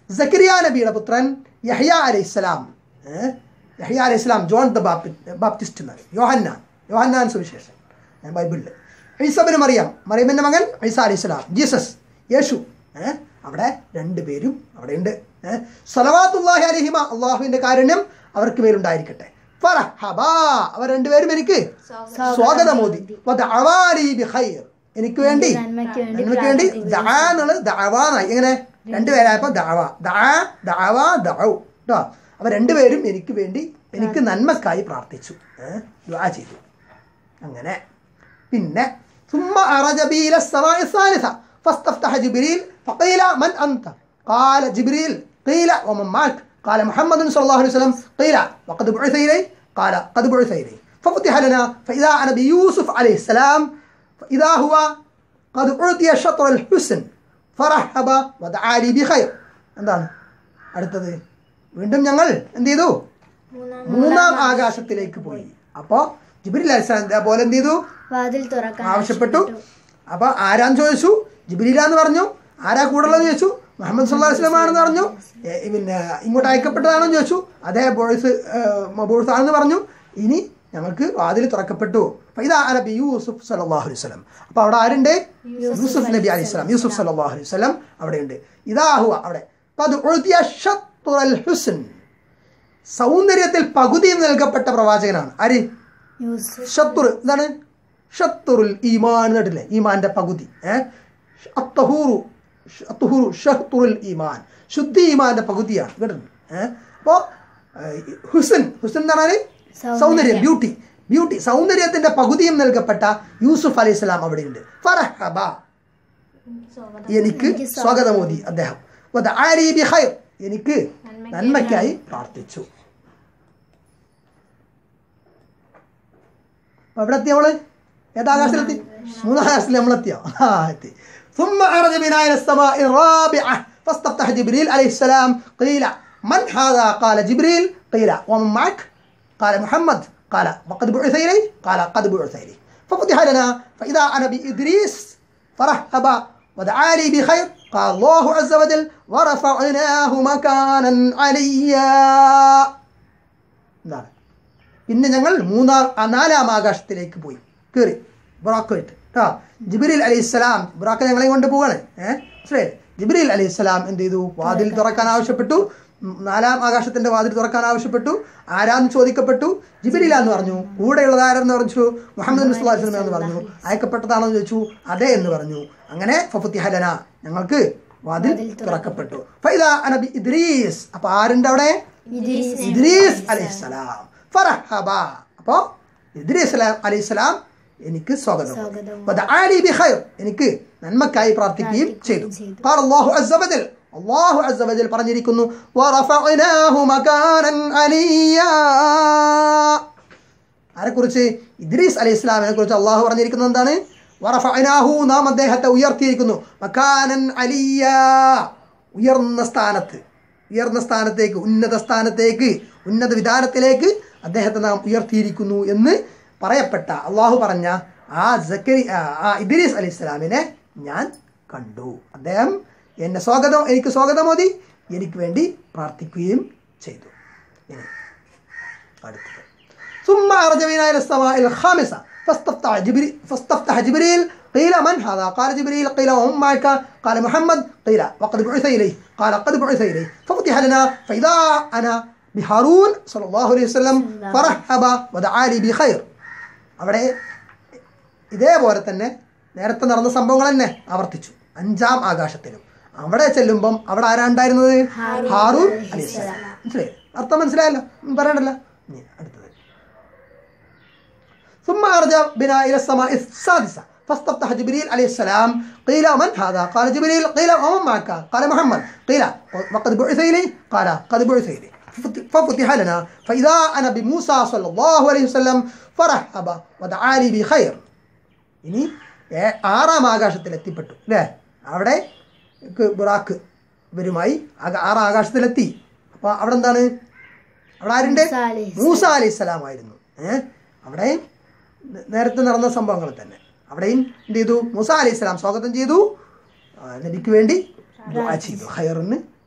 സക്കരിയ നബിയുടെ പുത്രൻ യഹ്യ അലൈഹിസ്സലാം ഏ? യഹ്യ അലൈഹിസ്സലാം ജോൺ ദ ബാപ്റ്റി ബാപ്റ്റിസ്റ്റ് എന്ന് പറയും യോഹന്നാൻ യോഹന്നാൻ സുവിശേഷൻ ഏ, ബൈബിളിൽ ഐസബിന് മറിയാം മറിയമിൻ്റെ മകൻ ഐസ അലൈഹിസ്സലാം ജീസസ് യേശു ഏ? അവിടെ രണ്ടുപേരും അവിടെയുണ്ട് സലവാത്തുല്ലാഹി അലഹിമ അള്ളാഹുവിൻ്റെ കാരുണ്യം അവർക്ക് മേലുണ്ടായിരിക്കട്ടെ ഫറഹബാ അവർ രണ്ടുപേരും എനിക്ക് സ്വാഗതമോദി വദഅവാലി ബിഖൈർ എനിക്ക് വേണ്ടി നന്മയ്ക്ക് വേണ്ടി നന്മയ്ക്ക് വേണ്ടി ദഅ എന്നുള്ളത് ദഅവാന്നായി എങ്ങനെ രണ്ടുപേരായപ്പോൾ ദഅവ ദഅ ദഅവ ദഅു കേട്ടോ അവർ രണ്ടുപേരും എനിക്ക് വേണ്ടി എനിക്ക് നന്മക്കായി പ്രാർത്ഥിച്ചു ഏഹ് ദുആ ചെയ്തു അങ്ങനെ പിന്നെ ثم أرج بي إلى السماء الثالثة فاستفتح جبريل فقيل من أنت قال جبريل قيل ومن معك قال محمد صلى الله عليه وسلم قيل وقد بعث إليه قال قد بعث إليه ففتح لنا فإذا أنا بيوسف عليه السلام فإذا هو قد أعطي شطر الحسن فرحب ودعا لي بخير എന്താണ് അടുത്തത് വീണ്ടും ഞങ്ങൾ എന്ത് ചെയ്തു മൂന്നാം ആകാശത്തിലേക്ക് പോയി അപ്പോൾ ജിബ്രീൽ അലിസ്ലാം ഇതേപോലെ എന്ത് ചെയ്തു വാതിൽ തുറക്കാൻ ആവശ്യപ്പെട്ടു അപ്പൊ ആരാന്ന് ചോദിച്ചു ജിബ്രീല എന്ന് പറഞ്ഞു ആരാ കൂടുള്ളതെന്ന് ചോദിച്ചു മുഹമ്മദ് സല്ലാ വസ്ലം ആണെന്ന് പറഞ്ഞു ഏ, പിന്നെ ഇങ്ങോട്ട് അയക്കപ്പെട്ടതാണെന്ന് ചോദിച്ചു അതേ ബോയ്സ് ബോയ്സ് ആണെന്ന് പറഞ്ഞു ഇനി ഞങ്ങൾക്ക് വാതിൽ തുറക്കപ്പെട്ടു അപ്പൊ ഇതാ നബി യൂസുഫ് സലാഹു അലൈഹി സ്വലം അപ്പൊ അവിടെ ആരുണ്ട് യൂസുഫ് നബി അലൈഹി സ്വലാം യൂസുഫ് സലാഹു അലൈഹി സ്വലം അവിടെയുണ്ട് ഇതാഹുവ അവിടെ ഖദ് ഉഅ്തിയ ഷത്റുൽ ഹുസ്ൻ സൗന്ദര്യത്തിൽ പകുതി നൽകപ്പെട്ട പ്രവാചകനാണ് ആര് യൂസുഫ് ഷത്തുർ എന്താണ് ഷത്തുറുൽ ഈമാൻ എന്നിട്ടില്ലേ ഈമാന്റെ പകുതി ഏഹ് അത്തഹൂറു അത്തഹൂറു ഷഹ്തുറുൽ ഈമാൻ ശുദ്ധി ഈമാന്റെ പകുതിയാണ് കേട്ടിട്ടുണ്ട് ഏഹ് അപ്പോൾ ഹുസൻ ഹുസൻ എന്ന് പറഞ്ഞാൽ സൗന്ദര്യം ബ്യൂട്ടി ബ്യൂട്ടി സൗന്ദര്യത്തിന്റെ പകുതിയും നൽകപ്പെട്ട യൂസുഫ് അലൈഹി സ്വലാം അവിടെയുണ്ട് ഫറഹബ എനിക്ക് സ്വാഗതമോദി അദ്ദേഹം വദഅലി ബിഖൈർ എനിക്ക് നന്മയ്ക്കായി പ്രാർത്ഥിച്ചു അപ്പൊ എവിടെ എത്തി നമ്മള് ഏത് ആകാശത്തിലെത്തി മൂന്നാം ആകാശത്തിൽ നമ്മളെത്തിയോ ആ എത്തി ثم عرج بنا إلى السماء الرابعة فاستفتح جبريل عليه السلام قيل من هذا قال جبريل قيل ومن معك قال محمد قال وقد بعث إليه قال قد بعث إليه ففتح لنا فإذا أنا بإدريس فرحب ودعا لي بخير قال الله عز وجل ورفعناه مكانا عليا എന്താണ് പിന്നെ ഞങ്ങൾ മൂന്നാം ആ നാലാം ആകാശത്തിലേക്ക് പോയി കയറി ബുറാക്കുമായിട്ട് കേട്ടോ ജിബിരിൽ അലൈഹിസ്സലാം ബുറാക്ക ഞങ്ങളെയും കൊണ്ട് പോവാണ് ഏഹ് മനസ്സിലായി ജിബിരിൽ അലൈഹിസ്സലാം എന്ത് ചെയ്തു വാതിൽ തുറക്കാൻ ആവശ്യപ്പെട്ടു ഉം, നാലാം ആകാശത്തിന്റെ വാതിൽ തുറക്കാൻ ആവശ്യപ്പെട്ടു ആരാന്ന് ചോദിക്കപ്പെട്ടു ജിബിരില എന്ന് പറഞ്ഞു കൂടെയുള്ളത് ആരെന്ന് പറഞ്ഞു മുഹമ്മദ് മുസ്ലാസ്ലമ എന്ന് പറഞ്ഞു അയക്കപ്പെട്ടതാണോ എന്ന് ചോദിച്ചു അതെ എന്ന് പറഞ്ഞു അങ്ങനെ ഫഫുത്തി ഹലന ഞങ്ങൾക്ക് വാതിൽ തുറക്കപ്പെട്ടു ഫൈദ അനബി ഇദ്രീസ് അപ്പൊ ആരുണ്ട് അവിടെ ഇദ്രീസ് അലൈഹിസ്സലാം ഫറഹബ അപ്പോ ഇദ്രീസ് അല- അലൈഹിസ്സലാം എനിക്ക് സ്വാഗതം വദഅലി ബിഖൈർ എനിക്ക് നന്മക്കായി പ്രാർത്ഥിക്കുകയും ചെയ്തു قال الله عز وجل അള്ളാഹു അസ്സ വജൽ പറഞ്ഞിരിക്കുന്നു വറഫഅനാഹു മകാനൻ അലിയാ ആരെക്കുറിച്ച് ഇദ്രീസ് അലൈഹി ഇസ്ലാമിനെ കുറിച്ച് അള്ളാഹു പറഞ്ഞിരിക്കുന്നത് എന്താണ് വറഫഅനാഹു നാം അദ്ദേഹത്തെ ഉയർത്തിയിരിക്കുന്നു മക്കാനൻ അലിയ ഉയർന്ന സ്ഥാനത്ത് ഉയർന്ന സ്ഥാനത്തേക്ക് ഉന്നത സ്ഥാനത്തേക്ക് ഉന്നത വിധാനത്തിലേക്ക് അദ്ദേഹത്തെ നാം ഉയർത്തിയിരിക്കുന്നു എന്ന് പറയപ്പെട്ട അള്ളാഹു പറഞ്ഞ ആ സക്കരി ആ- ആ ഇദ്രീസ് അലൈഹി ഇസ്ലാമിനെ ഞാൻ കണ്ടു അദ്ദേഹം എന്നെ സ്വാഗതം എനിക്ക് സ്വാഗതമോദി എനിക്ക് വേണ്ടി പ്രാർത്ഥിക്കുകയും ചെയ്തു ഇനി അടുത്തത് ثم عرج بنا إلى السماء الخامسة فاستفتح جبريل فاستفتح جبريل قيل من هذا؟ قال جبريل قيل وهم معك قال محمد قيل وقد بعث إليه قال قد بعث إليه ففتح لنا فإذا أنا بهارون صلى الله عليه وسلم فرحب ودعا لي بخير അവിടെ ഇതേപോലെ തന്നെ നേരത്തെ നടന്ന സംഭവങ്ങൾ തന്നെ ആവർത്തിച്ചു അഞ്ചാം ആകാശത്തിലും അവിടെ ചെല്ലുമ്പം അവിടെ ആരാ ഉണ്ടായിരുന്നത് ഹാറൂൻ അലിസ്ലാം മനസ്സിലായി അർത്ഥം മനസ്സിലായല്ലോ ഒന്നും പറയണ്ടല്ലോ ഇനി അടുത്തത് ثم أرجع بنا إلى السماء السادسة فاستفتح جبريل عليه السلام قيل من هذا؟ قال جبريل قيل ومن معك؟ قال محمد قيل وقد بعث إليه؟ قال قد بعث إليه ففت- ففتح لنا فإذا أنا بموسى صلى الله عليه وسلم فرحب ودعا لي بخير ഇനി ഏ- ആറാം ആകാശത്തിൽ എത്തിപ്പെട്ടു അല്ലേ അവിടെ ക്ക് ബുറാക്ക് ഇവരുമായി ആക- ആറാം ആകാശത്തിലെത്തി അപ്പോൾ അവിടെ എന്താണ് അവിടെ ആരുണ്ട് മൂസ അലൈഹി മൂസ അലൈഹി സ്വലാമായിരുന്നു ഏഹ് അവിടെയും നേ- നേരത്തെ നടന്ന സംഭവങ്ങൾ തന്നെ അവിടെയും എന്ത് ചെയ്തു മൂസ അലൈഹി സ്വലാം സ്വാഗതം ചെയ്തു ആ, നബിക്ക് വേണ്ടി ദുആ ചെയ്തു ഹയറിന്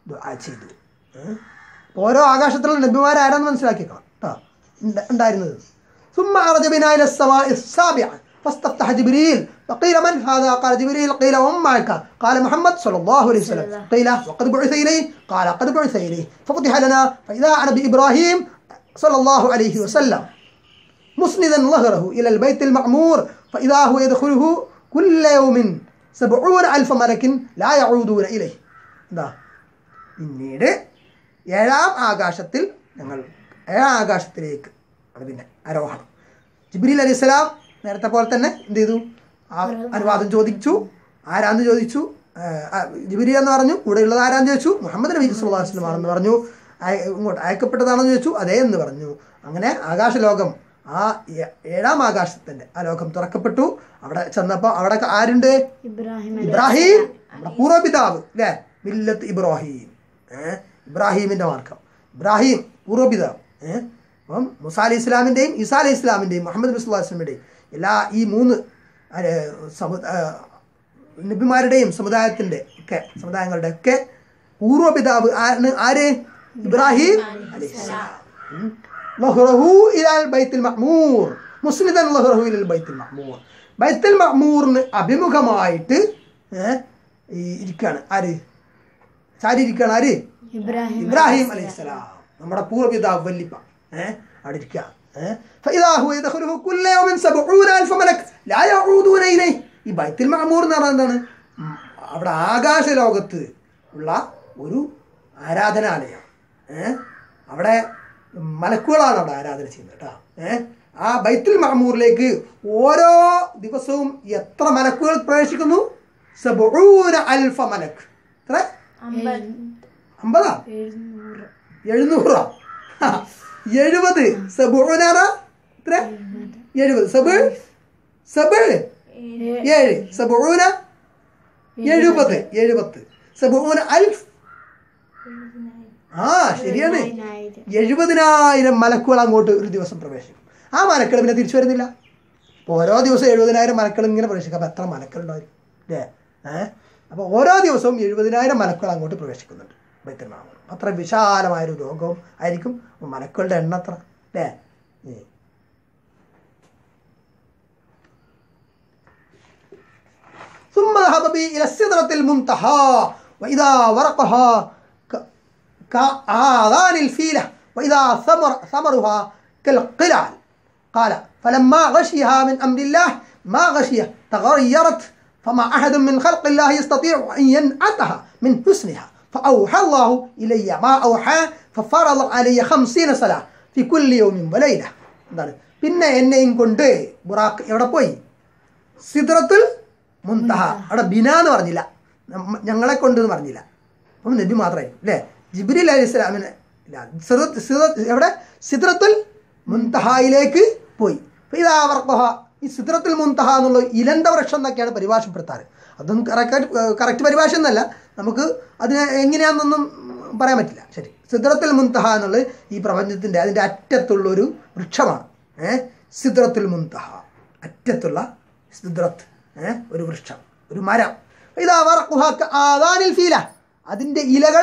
ദുആ ചെയ്തു ഏ? ഓരോ ആകാശത്തിലുള്ള നബിമാരാരാന്ന് മനസ്സിലാക്കിക്കണം കേട്ടോ ഉണ്ട്- ഉണ്ടായിരുന്നത് ثم عرج بنا إلى السماء السابعة فاستفتح جبريل فقيل من هذا قال جبريل قيل ومن معك قال محمد صلى الله عليه وسلم قيل وقد بعث إليه قال قد بعث إليه ففتح لنا فإذا أنا بإبراهيم صلى الله عليه وسلم مسندا ظهره إلى البيت المعمور فإذا هو يدخله كل يوم سبعون ألف ملك لا يعودون إليه എന്താ പിന്നീട് ഏഴാം ആകാശത്തിൽ ഞങ്ങൾ ഏഴാം ആകാശത്തിലേക്ക് അത് പിന്നെ ആരോഹണം ജിബ്രീൽ അലൈഹി സ്വലാം നേരത്തെ പോലെ തന്നെ എന്ത് ചെയ്തു ആ അനുവാദം ചോദിച്ചു ആരാന്ന് ചോദിച്ചു ജിബിരി എന്ന് പറഞ്ഞു കൂടെയുള്ളത് ആരാന്ന് ചോദിച്ചു മുഹമ്മദ് നബി സുല്ലാ വസ്ലം ആണെന്ന് പറഞ്ഞു അയ- ഇങ്ങോട്ട് അയക്കപ്പെട്ടതാണെന്ന് ചോദിച്ചു അതേ എന്ന് പറഞ്ഞു അങ്ങനെ ആകാശലോകം ആ ഏ- ഏഴാം ആകാശത്തിന്റെ ആ ലോകം തുറക്കപ്പെട്ടു അവിടെ ചെന്നപ്പോൾ അവിടെ ആരുണ്ട് ഇബ്രാഹിം ഇബ്രാഹിം നമ്മുടെ പൂർവ്വപിതാവ് അല്ലേ മില്ലത്ത് ഇബ്രാഹിം ഏഹ് ഇബ്രാഹിമിന്റെ മാർക്കം ഇബ്രാഹിം പൂർവ്വപിതാവ് ഏഹ് അപ്പം മുസാ അലി ഇസ്ലാമിൻ്റെയും ഇസാ അലി ഇസ്ലാമിൻ്റെയും മുഹമ്മദ് നബി സ്വല്ലാ വസ്ലമിൻ്റെയും എല്ലാ ഈ മൂന്ന് ആര് സമു ആ, നബിമാരുടെയും സമുദായത്തിൻ്റെ ഒക്കെ സമുദായങ്ങളുടെ ഒക്കെ പൂർവ്വപിതാവ് ആണ് ആര് ഇബ്രാഹിം അലൈഹിസ്സലാം ഉം. ലഹ്റഹു ഇലാൽ ബൈത്തുൽ മഅ്മൂർ മുസ്ലിദൻ ലഹ്റഹു ഇലൽ ബൈത്തുൽ മഅ്മൂർ ബൈത്തുൽ മഅ്മൂറിന് അഭിമുഖമായിട്ട് ഏഹ്, ഈ ഇരിക്കാണ് ആര് ചാരി ഇരിക്കാണ് ആര് ഇബ്രാഹിം ഇബ്രാഹിം അലൈഹിസ്സലാം നമ്മുടെ പൂർവ്വപിതാവ് വല്ലിപ്പ ഏഹ് അവിടെ ഇരിക്കുക ഏഹ് فإذا هو يدخله كل يوم سبعون ألف ملك لا يعودون إليه ഈ ബൈത്തുൽ മഅമൂർ എന്ന് പറഞ്ഞാൽ എന്താണ് ഉം, അവിടെ ആകാശ ലോകത്ത് ഉള്ള ഒരു ആരാധനാലയം ഏഹ് അവിടെ മലക്കുകളാണ് അവിടെ ആരാധന ചെയ്യുന്നത് കേട്ടോ ഏഹ് ആ ബൈത്തുൽ മഅമൂറിലേക്ക് ഓരോ ദിവസവും എത്ര മലക്കുകൾ പ്രവേശിക്കുന്നു സബൂന അൽഫ മലക്ക് എത്ര അമ്പതാ എഴുന്നൂറ് എഴുന്നൂറോ ആ, എഴുപത് സബൂനാറ എത്ര എഴുപത് സബ് സബ് ഏഴ് സബൂന എഴുപത് എഴുപത് സബൂന അൽഫ് ആ ശരിയാണ് പതിനായിരം എഴുപതിനായിരം മലക്കുകൾ അങ്ങോട്ട് ഒരു ദിവസം പ്രവേശിക്കും ആ മലക്കൾ പിന്നെ തിരിച്ചു വരുന്നില്ല അപ്പോൾ ഓരോ ദിവസം എഴുപതിനായിരം മലക്കൾ ഇങ്ങനെ പ്രവേശിക്കും അപ്പോൾ എത്ര മലക്കൾ ഉണ്ടാവും അല്ലേ ഏഹ് അപ്പോൾ ഓരോ ദിവസവും എഴുപതിനായിരം മലക്കൾ അങ്ങോട്ട് പ്രവേശിക്കുന്നുണ്ട് ബൈത്തുൽ മാമൂർ അത്ര വിശാലമായൊരു ലോകവും ആയിരിക്കും അപ്പോൾ മലക്കളുടെ എണ്ണം അത്ര അല്ലേ ഏ. ثم ذهب بي إلى السدرة المنتهى وإذا ورقها ك- كآذان الفيلة وإذا ثمر ثمرها كالقلال قال فلما غشيها من أمر الله ما غشيه تغيرت فما أحد من خلق الله يستطيع أن ينعتها من حسنها فأوحى الله إلي ما أوحى ففرض علي خمسين صلاة في كل يوم وليلة എന്താണ് പിന്നെ എന്നെയും കൊണ്ട് ബുറാക്ക് എവിടെ പോയി സിദ്രത്തുൽ മുന്തഹ അവിടെ ബിന എന്ന് പറഞ്ഞില്ല നമ്മ- ഞങ്ങളെ കൊണ്ട് എന്ന് പറഞ്ഞില്ല അപ്പം നബി മാത്രമായിരിക്കും അല്ലേ ജിബ്രീൽ അലൈഹി സ്വലാമിന് ഇല്ല സിദ്രത്ത് സിദ്രത്ത് എവിടെ സിദ്രത്തുൽ മുന്തഹയിലേക്ക് പോയി അപ്പോൾ ഇതാ വർക്കഹ ഈ സിദ്രത്തുൽ മുന്തഹ എന്നുള്ള ഇലന്ത വൃക്ഷം എന്നൊക്കെയാണ് പരിഭാഷപ്പെടുത്താറ് അതൊന്നും കറക്റ്റ് കറക്റ്റ് പരിഭാഷ എന്നല്ല നമുക്ക് അതിനെ എങ്ങനെയാണെന്നൊന്നും പറയാൻ പറ്റില്ല ശരി സിദ്രത്തുൽ മുന്തഹ എന്നുള്ളത് ഈ പ്രപഞ്ചത്തിൻ്റെ അതിൻ്റെ അറ്റത്തുള്ളൊരു വൃക്ഷമാണ് ഏഹ് സിദ്രത്തുൽ മുന്തഹ അറ്റത്തുള്ള സിദ്രത്ത് ഏഹ് ഒരു വൃക്ഷം ഒരു മരം ഇതാ വറക്കുഹാക്ക് ആദാനിൽ ഫീല അതിൻ്റെ ഇലകൾ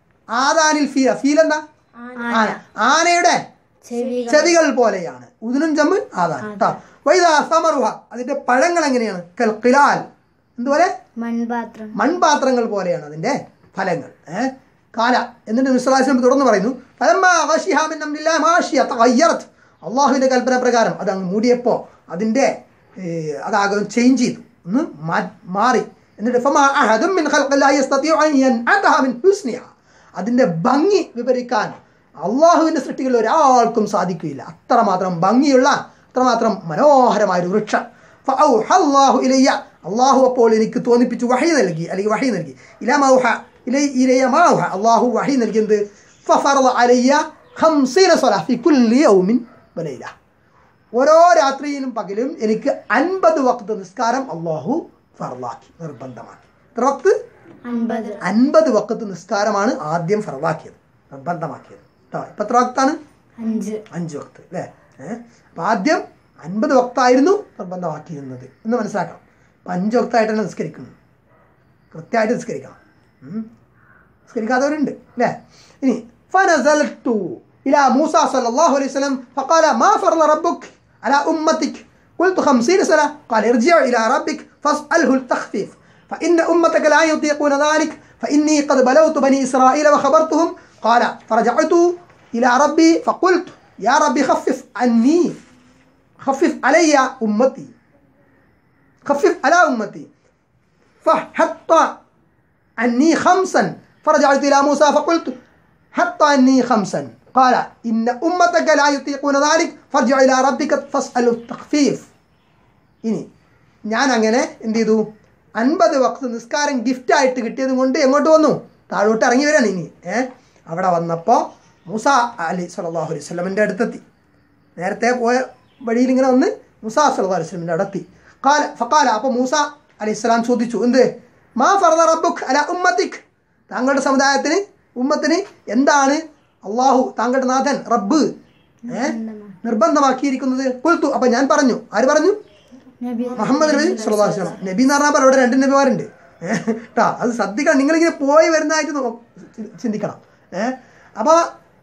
ആദാനിൽ ഫീല ഫീൽ എന്താ ആന ആനയുടെ ചെവികൾ ചെവികൾ പോലെയാണ് ഉദിനും ചമ്മ് ആദാൻ കേട്ടോ വൈദാ സമറുഹ അതിന്റെ പഴങ്ങൾ എങ്ങനെയാണ് കൽ ഖിലാൽ എന്തുപോലെ മൺപാത്രം മൺപാത്രങ്ങൾ പോലെയാണ് അതിന്റെ ഫലങ്ങൾ ഏഹ് കാല എന്നിട്ട് വിശ്വാസം തുടർന്ന് പറയുന്നു ഫലമ്മാ ഗശിഹാ മിൻ അംരില്ലാഹി മാഷിയ തഗയ്യറത് അള്ളാഹുവിന്റെ കൽപ്പന പ്രകാരം അത് അങ്ങ് മൂടിയപ്പോൾ അതിന്റെ ഏഹ്, അതാകെ ചേഞ്ച് ചെയ്തു ഒന്ന് മാ- മാറി എന്നിട്ട് ഫമാ അഹദും മിൻ ഖൽഖില്ലാഹി യസ്തതിഉ അൻ യൻഅതഹ മിൻ ഹുസ്നിഹ അതിന്റെ ഭംഗി വിവരിക്കാൻ അള്ളാഹുവിന്റെ സൃഷ്ടികളിൽ ഒരാൾക്കും സാധിക്കുകയില്ല അത്രമാത്രം ഭംഗിയുള്ള അത്രമാത്രം മനോഹരമായ ഒരു വൃക്ഷം ഫഔഹ അല്ലാഹു ഇലയ്യ അള്ളാഹു അപ്പോൾ എനിക്ക് തോന്നിപ്പിച്ചു വഹി നൽകി അല്ലെങ്കിൽ വഹി നൽകി ഇലാ മൗഹ ഇലൈ ഇലയ്യ മൗഹ അള്ളാഹു വഹി നൽകിയത് ഫഫറദ അലയ്യ ഖംസീന സ്വലാ ഫി കുല്ലി യൗമിൻ വലൈല ഓരോ രാത്രിയിലും പകലും എനിക്ക് അൻപത് വക്ത് നിസ്കാരം അള്ളാഹു ഫർലാക്കി നിർബന്ധമാക്കി എത്ര വക്ത് അൻപത് അൻപത് വക്കത്ത് നിസ്കാരമാണ് ആദ്യം ഫർവാക്കിയത് നിർബന്ധമാക്കിയത് കേട്ടോ ഇപ്പം എത്ര വക്താണ് അഞ്ച് അഞ്ച് വക്ത് അല്ലേ ഏഹ് അപ്പം ആദ്യം അൻപത് വക്തായിരുന്നു നിർബന്ധമാക്കിയിരുന്നത് എന്ന് മനസ്സിലാക്കണം അപ്പം അഞ്ച് വക്തായിട്ട് തന്നെ നിസ്കരിക്കുന്നു കൃത്യമായിട്ട് നിസ്കരിക്കണം ഉം. നിസ്കരിക്കാത്തവരുണ്ട് അല്ലേ ഇനി فنزلت إلى موسى صلى الله عليه وسلم فقال ما فرض ربك على أمتك قلت خمسين سنة قال ارجع إلى ربك فاسأله التخفيف فإن أمتك لا يطيقون ذلك فإني قد بلوت بني إسرائيل وخبرتهم قال فرجعت إلى ربي فقلت يا ربي خفف عني خفف علي أمتي خفف على أمتي فحط عني خمسا فرجعت إلى موسى فقلت حط عني خمسا قال إن أمتك لا يطيقون ذلك فارجع إلى ربك فاسأل التخفيف ഇനി ഞാൻ അങ്ങനെ എന്ത് ചെയ്തു അൻപത് വക്ത് നിസ്കാരം ഗിഫ്റ്റ് ആയിട്ട് കിട്ടിയത് കൊണ്ട് എങ്ങോട്ട് വന്നു താഴോട്ട് ഇറങ്ങി വരാണ് ഇനി ഏ അവിടെ വന്നപ്പോൾ മൂസ അലി സലാഹു അലൈഹി സ്വലമിൻ്റെ അടുത്തെത്തി നേരത്തെ പോയ വഴിയിൽ ഇങ്ങനെ വന്ന് മൂസ സല്ലാ അലൈഹി സ്വലമിൻ്റെ അടുത്തി കാല ഫക്കാല അപ്പോൾ മൂസ അലൈഹി സ്വലാം ചോദിച്ചു എന്ത് മാ ഫർദ റബ്ബുക്ക് അല ഉമ്മത്തിക് താങ്കളുടെ സമുദായത്തിന് ഉമ്മത്തിന് എന്താണ് അള്ളാഹു താങ്കളുടെ നാഥൻ റബ്ബ് ഏ നിർബന്ധമാക്കിയിരിക്കുന്നത് കുൽത്തു അപ്പം ഞാൻ പറഞ്ഞു ആര് പറഞ്ഞു നബി മുഹമ്മദ് നബി സല്ലല്ലാഹു അലൈഹി വസല്ലം നബി എന്ന് പറഞ്ഞാൽ അവിടെ രണ്ട് നബിമാരുണ്ട് കേട്ടോ അത് ശ്രദ്ധിക്കണം നിങ്ങളിങ്ങനെ പോയി വരുന്നതായിട്ട് നോ- ചി- ചിന്തിക്കണം ഏഹ് അപ്പോൾ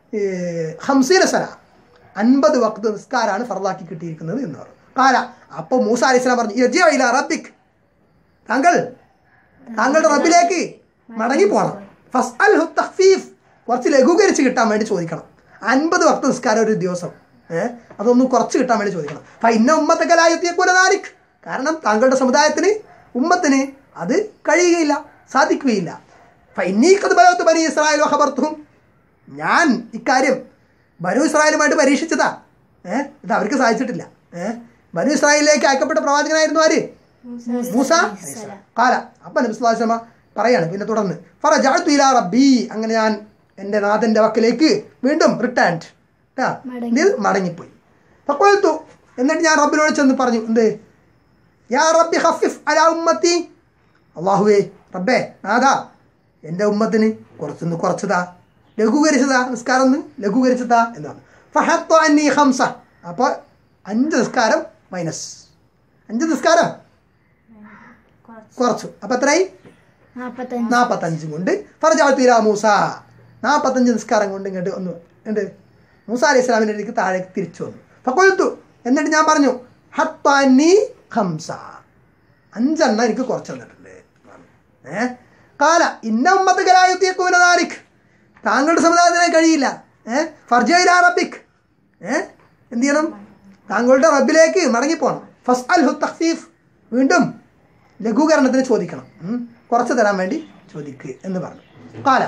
ഹംസീന സല അൻപത് വക്ത് നിസ്കാരാണ് ഫർദാക്കി കിട്ടിയിരിക്കുന്നത് എന്ന് പറഞ്ഞു കാല അപ്പോൾ മൂസ അലൈഹി സ്വലാം പറഞ്ഞു "ഇർജിഅ ഇലാ റബ്ബിക് താങ്കൾ താങ്കളുടെ റബ്ബിലേക്ക് മടങ്ങി പോകണം ഫസ് അൽ തഖ്ഫീഫ് കുറച്ച് ലഘൂകരിച്ച് കിട്ടാൻ വേണ്ടി ചോദിക്കണം അൻപത് വക്ത നിസ്കാരം ഒരു ദിവസം ഏഹ് അതൊന്ന് കുറച്ച് കിട്ടാൻ വേണ്ടി ചോദിക്കണം ഫൈന ഉമ്മത്തക്കലായത്തിയക്കൂലതാരിക് കാരണം താങ്കളുടെ സമുദായത്തിന് ഉമ്മത്തിന് അത് കഴിയുകയില്ല സാധിക്കുകയില്ല ഫൈനീക്കത് ബലവത്ത് ബനി ഇസ്രായേൽ വഹബർത്തും ഞാൻ ഇക്കാര്യം ബനു ഇസ്രായേലുമായിട്ട് പരീക്ഷിച്ചതാ ഏഹ് ഇത് അവർക്ക് സാധിച്ചിട്ടില്ല ഏഹ് ബനു ഇസ്രായേലിലേക്ക് അയക്കപ്പെട്ട പ്രവാചകനായിരുന്നു ആര് മൂസ അലൈഹിസ്സലാം. കാല അപ്പൊ നബി സ്വല്ലല്ലാഹു അലൈഹി വസല്ലമ പറയാണ് പിന്നെ തുടർന്ന് ഫറജഅതു ഇലാ റബ്ബി അങ്ങനെ ഞാൻ എൻ്റെ നാഥൻ്റെ വക്കിലേക്ക് വീണ്ടും റിട്ടേൺഡ് മടങ്ങിപ്പോയി ഫഖുൽതു എന്നിട്ട് ഞാൻ റബ്ബിനോട് ചെന്ന് പറഞ്ഞു എന്ത് യാ റബ്ബി ഖഫിഫ് അലാ ഉമ്മത്തി അള്ളാഹുവേ റബ്ബേ നാഥാ എൻ്റെ ഉമ്മത്തിന് കുറച്ചൊന്ന് കുറച്ചതാ ലഘൂകരിച്ചതാ നിസ്കാരം ഒന്ന് ലഘൂകരിച്ചതാ എന്നാണ് ഫഹത്തു അന്നി ഹംസ അപ്പോൾ അഞ്ച് നിസ്കാരം മൈനസ് അഞ്ച് നിസ്കാരം കുറച്ചു അപ്പം എത്രയായി നാൽപ്പത്തഞ്ച് നാൽപ്പത്തഞ്ച് കൊണ്ട് ഫർജാത്തില മൂസ നാൽപ്പത്തഞ്ച് നിസ്കാരം കൊണ്ട് ഇങ്ങോട്ട് ഒന്ന് ഉണ്ട് മൂസ അലൈഹി സ്വലാമിൻ്റെ അടുത്തേക്ക് താഴേക്ക് തിരിച്ചു വന്നു ഫക്കൊഴുത്തു എന്നിട്ട് ഞാൻ പറഞ്ഞു ഹത്താനി ഹംസ അഞ്ചെണ്ണം എനിക്ക് കുറച്ച് തന്നിട്ടുണ്ട് ഏ കാല ഇന്ന ഉമ്മത്തുകലായുത്തിയക്കൂലതാരിഖ് താങ്കളുടെ സമുദായത്തിനെ കഴിയില്ല ഏ ഫർജയില റബ്ബിക് ഏ എന്ത് ചെയ്യണം താങ്കളുടെ റബ്ബിലേക്ക് മടങ്ങിപ്പോണം ഫസ് അൽ ഹു തഖ്ഫീഫ് വീണ്ടും ലഘൂകരണത്തിന് ചോദിക്കണം ഉം. കുറച്ച് തരാൻ വേണ്ടി ചോദിക്കുക എന്ന് പറഞ്ഞു കാല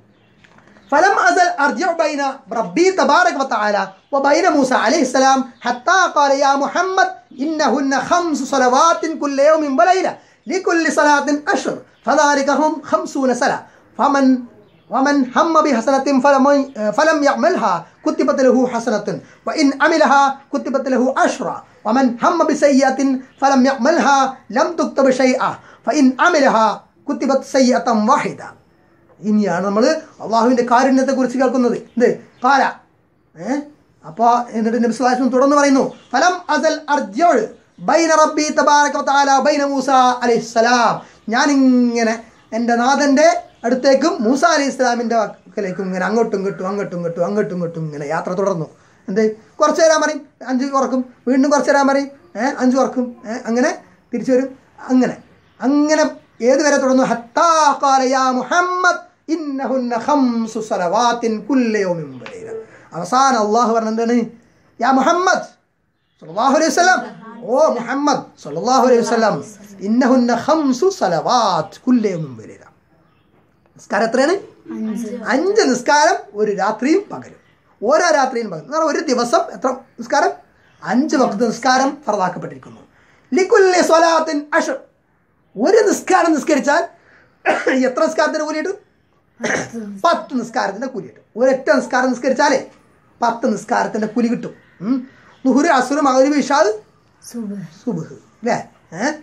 فلم أزل أرجع بين ربي تبارك وتعالى وبين موسى عليه السلام حتى قال يا محمد إنهن خمس صلوات كل يوم وليلة لكل صلاة أشر فذلك هم خمسون سنة فمن ومن هم بحسنة فلم فلم يعملها كتبت له حسنة وإن عملها كتبت له عشرة ومن هم بسيئة فلم يعملها لم تكتب شيئا فإن عملها كتبت سيئة واحدة ഇനിയാണ് നമ്മൾ അള്ളാഹുവിൻ്റെ കാരുണ്യത്തെ കുറിച്ച് കേൾക്കുന്നത് എന്ത് കാല ഏ അപ്പോൾ എന്നിട്ട് നബി സ്വല്ലല്ലാഹു അലൈഹി വസല്ലം തുടർന്ന് പറയുന്നു ഫലം അസൽ അർജുൾ ബൈന റബ്ബി തബാരക വതആല ബൈന മൂസ അലൈഹിസ്സലാം ഞാൻ ഇങ്ങനെ എൻ്റെ നാഥൻ്റെ അടുത്തേക്കും മൂസ അലൈഹി ഇസ്ലാമിൻ്റെ വക്കലേക്കും ഇങ്ങനെ അങ്ങോട്ടും ഇങ്ങോട്ടും അങ്ങോട്ടും ഇങ്ങോട്ടും അങ്ങോട്ടും ഇങ്ങോട്ടും ഇങ്ങനെ യാത്ര തുടർന്നു എന്ത് കുറച്ച് തരാൻ പറയും അഞ്ച് കുറക്കും വീണ്ടും കുറച്ച് തരാൻ പറയും ഏഹ് അഞ്ച് കുറക്കും ഏഹ് അങ്ങനെ തിരിച്ചു വരും അങ്ങനെ അങ്ങനെ ഏത് വരെ തുടർന്നു ഹത്താ ഖാല യാ മുഹമ്മദ് ഇന്നഹുന്ന ഖംസു സലവാത്തിൻ കുല്ല യൗമിൻ വലൈല അവസാനം അള്ളാഹു പറഞ്ഞ എന്താണ് യാ മുഹമ്മദ് സല്ലല്ലാഹു അലൈഹി വസല്ലം ഓ മുഹമ്മദ് സല്ലല്ലാഹു അലൈഹി വസല്ലം ഇന്നഹുന്ന ഖംസു സലവാത്ത് കുല്ല യൗമിൻ വലൈല നിസ്കാരം എത്രയാണ് അഞ്ച് നിസ്കാരം ഒരു രാത്രിയും പകലും ഓരോ രാത്രിയും പകലും എന്ന് പറഞ്ഞാൽ ഒരു ദിവസം എത്ര നിസ്കാരം അഞ്ച് വക്ത നിസ്കാരം ഫറദാക്കപ്പെട്ടിരിക്കുന്നു ലിക്കുല്ലി സ്വലാത്തിൻ അഷർ ഒരു നിസ്കാരം നിസ്കരിച്ചാൽ എത്ര നിസ്കാരത്തിന് കൂലി കിട്ടും പത്ത് നിസ്കാരത്തിൻ്റെ കൂലി കിട്ടും ഒരൊറ്റ നിസ്കാരം നിസ്കരിച്ചാലേ പത്ത് നിസ്കാരത്തിൻ്റെ കൂലി കിട്ടും ഉം. നുഹുര് അസുരം മകരി വിഷാദ് സുബ് സുബഹ് അല്ലേ ഏഹ്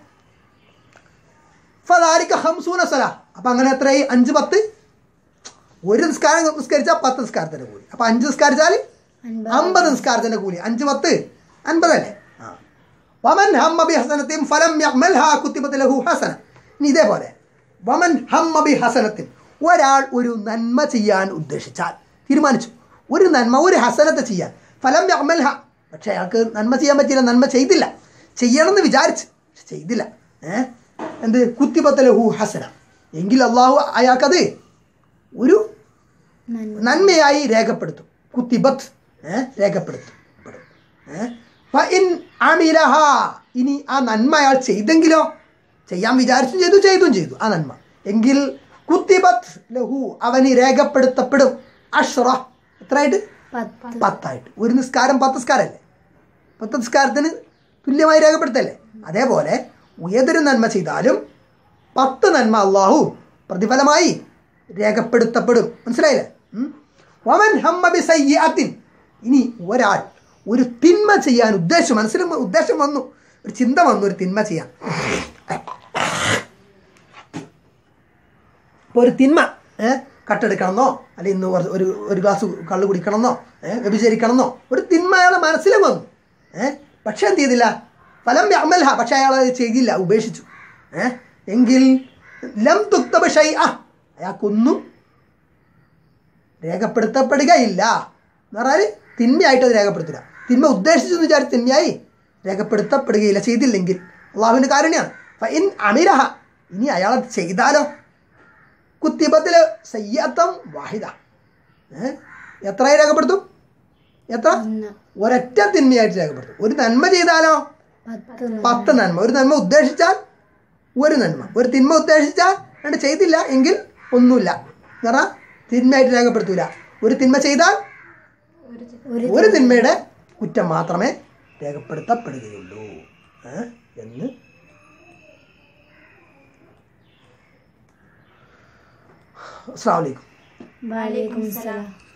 ഫദാലിക ഹംസൂന സല അപ്പം അങ്ങനെ എത്രയായി അഞ്ച് പത്ത് ഒരു നിസ്കാരം നിസ്കരിച്ചാൽ പത്ത് നിസ്കാരത്തിൻ്റെ കൂലി അപ്പം അഞ്ച് നിസ്കരിച്ചാൽ അൻപത് അമ്പത് നിസ്കാരത്തിൻ്റെ കൂലി അഞ്ച് പത്ത് അൻപതല്ലേ ആ വമൻ ഹമ്മ ബി ഹസനത്തിൻ ഫലം യഅ്മൽഹാ കുത്തിബത്ത് ലഹു ഹസന ഇനി ഇതേപോലെ വമൻ ഹമ്മ ബി ഹസനത്തിൻ ഒരാൾ ഒരു നന്മ ചെയ്യാൻ ഉദ്ദേശിച്ചാൽ തീരുമാനിച്ചു ഒരു നന്മ ഒരു ഹസനത്തെ ചെയ്യാൻ ഫലം അമൽഹ പക്ഷേ അയാൾക്ക് നന്മ ചെയ്യാൻ പറ്റിയില്ല നന്മ ചെയ്തില്ല ചെയ്യണമെന്ന് വിചാരിച്ച് പക്ഷെ ചെയ്തില്ല ഏ എന്ത് കുത്തിബത്തലഹു ഹസന എങ്കിൽ അള്ളാഹു അയാൾക്കത് ഒരു നന്മ നന്മയായി രേഖപ്പെടുത്തും കുത്തിബത്ത് ഏ രേഖപ്പെടുത്തും പെടും. ഏ? ഫഇൻ അമിലഹ. ഇനി ആ നന്മ അയാൾ ചെയ്തെങ്കിലോ ചെയ്യാൻ വിചാരിച്ചു ചെയ്തു ചെയ്തും ചെയ്തു ആ നന്മ എങ്കിൽ കുത്തിബത്ത് ലഹു അവന് രേഖപ്പെടുത്തപ്പെടും അഷ്റ എത്രയായിട്ട് പത്ത് പത്തായിട്ട് ഒരു നിസ്കാരം പത്ത് നിസ്കാരമല്ലേ പത്ത് നിസ്കാരത്തിന് തുല്യമായി രേഖപ്പെടുത്തല്ലേ അതേപോലെ ഏതൊരു നന്മ ചെയ്താലും പത്ത് നന്മ അള്ളാഹു പ്രതിഫലമായി രേഖപ്പെടുത്തപ്പെടും മനസ്സിലായില്ലേ ഉം? വമൻ ഹമ്മ ബിസയ്യിഅത്തിൻ. ഇനി ഒരാൾ ഒരു തിന്മ ചെയ്യാൻ ഉദ്ദേശം മനസ്സിൽ ഉദ്ദേശം വന്നു ഒരു ചിന്ത വന്നു ഒരു തിന്മ ചെയ്യാൻ ഇപ്പോൾ ഒരു തിന്മ ഏ കട്ടെടുക്കണമെന്നോ അല്ലെങ്കിൽ ഇന്ന് കുറച്ച് ഒരു ഒരു ഗ്ലാസ് കള്ള് കുടിക്കണമെന്നോ ഏ വ്യഭിചരിക്കണമെന്നോ ഒരു തിന്മ അയാളെ മനസ്സിൽ വന്നു ഏ പക്ഷെ എന്ത് ചെയ്തില്ല ഫലം അമൽഹ പക്ഷെ അയാൾ അത് ചെയ്തില്ല ഉപേക്ഷിച്ചു ഏ എങ്കിൽ ലം തുക്തബ ഷൈ ആ അയാൾക്കൊന്നും രേഖപ്പെടുത്തപ്പെടുകയില്ല എന്ന് പറഞ്ഞാൽ തിന്മയായിട്ട് അത് രേഖപ്പെടുത്തില്ല തിന്മ ഉദ്ദേശിച്ചു എന്ന് വിചാരിച്ച് തിന്മയായി രേഖപ്പെടുത്തപ്പെടുകയില്ല ചെയ്തില്ലെങ്കിൽ അള്ളാഹുവിൻ്റെ കാരുണ്യാണ് ഫഇൻ അമിരഹ ഇനി അയാൾ അത് ചെയ്താലോ കുത്തിബത്തിൽ സയ്യാത്തം വാഹിദ ഏ? എത്രയായി രേഖപ്പെടുത്തും എത്ര ഒന്ന് ഒരൊറ്റ തിന്മയായിട്ട് രേഖപ്പെടുത്തും ഒരു നന്മ ചെയ്താലോ പത്ത് പത്ത് നന്മ ഒരു നന്മ ഉദ്ദേശിച്ചാൽ ഒരു നന്മ ഒരു തിന്മ ഉദ്ദേശിച്ചാൽ രണ്ട് ചെയ്തില്ല എങ്കിൽ ഒന്നുമില്ല എന്ന് പറഞ്ഞാൽ തിന്മയായിട്ട് രേഖപ്പെടുത്തൂല ഒരു തിന്മ ചെയ്താൽ ഒരു ഒരു തിന്മയുടെ കുറ്റം മാത്രമേ രേഖപ്പെടുത്തപ്പെടുകയുള്ളൂ ഏ? എന്ന് അസ്സാം വലൈക്കും വലൈക്കും സലാം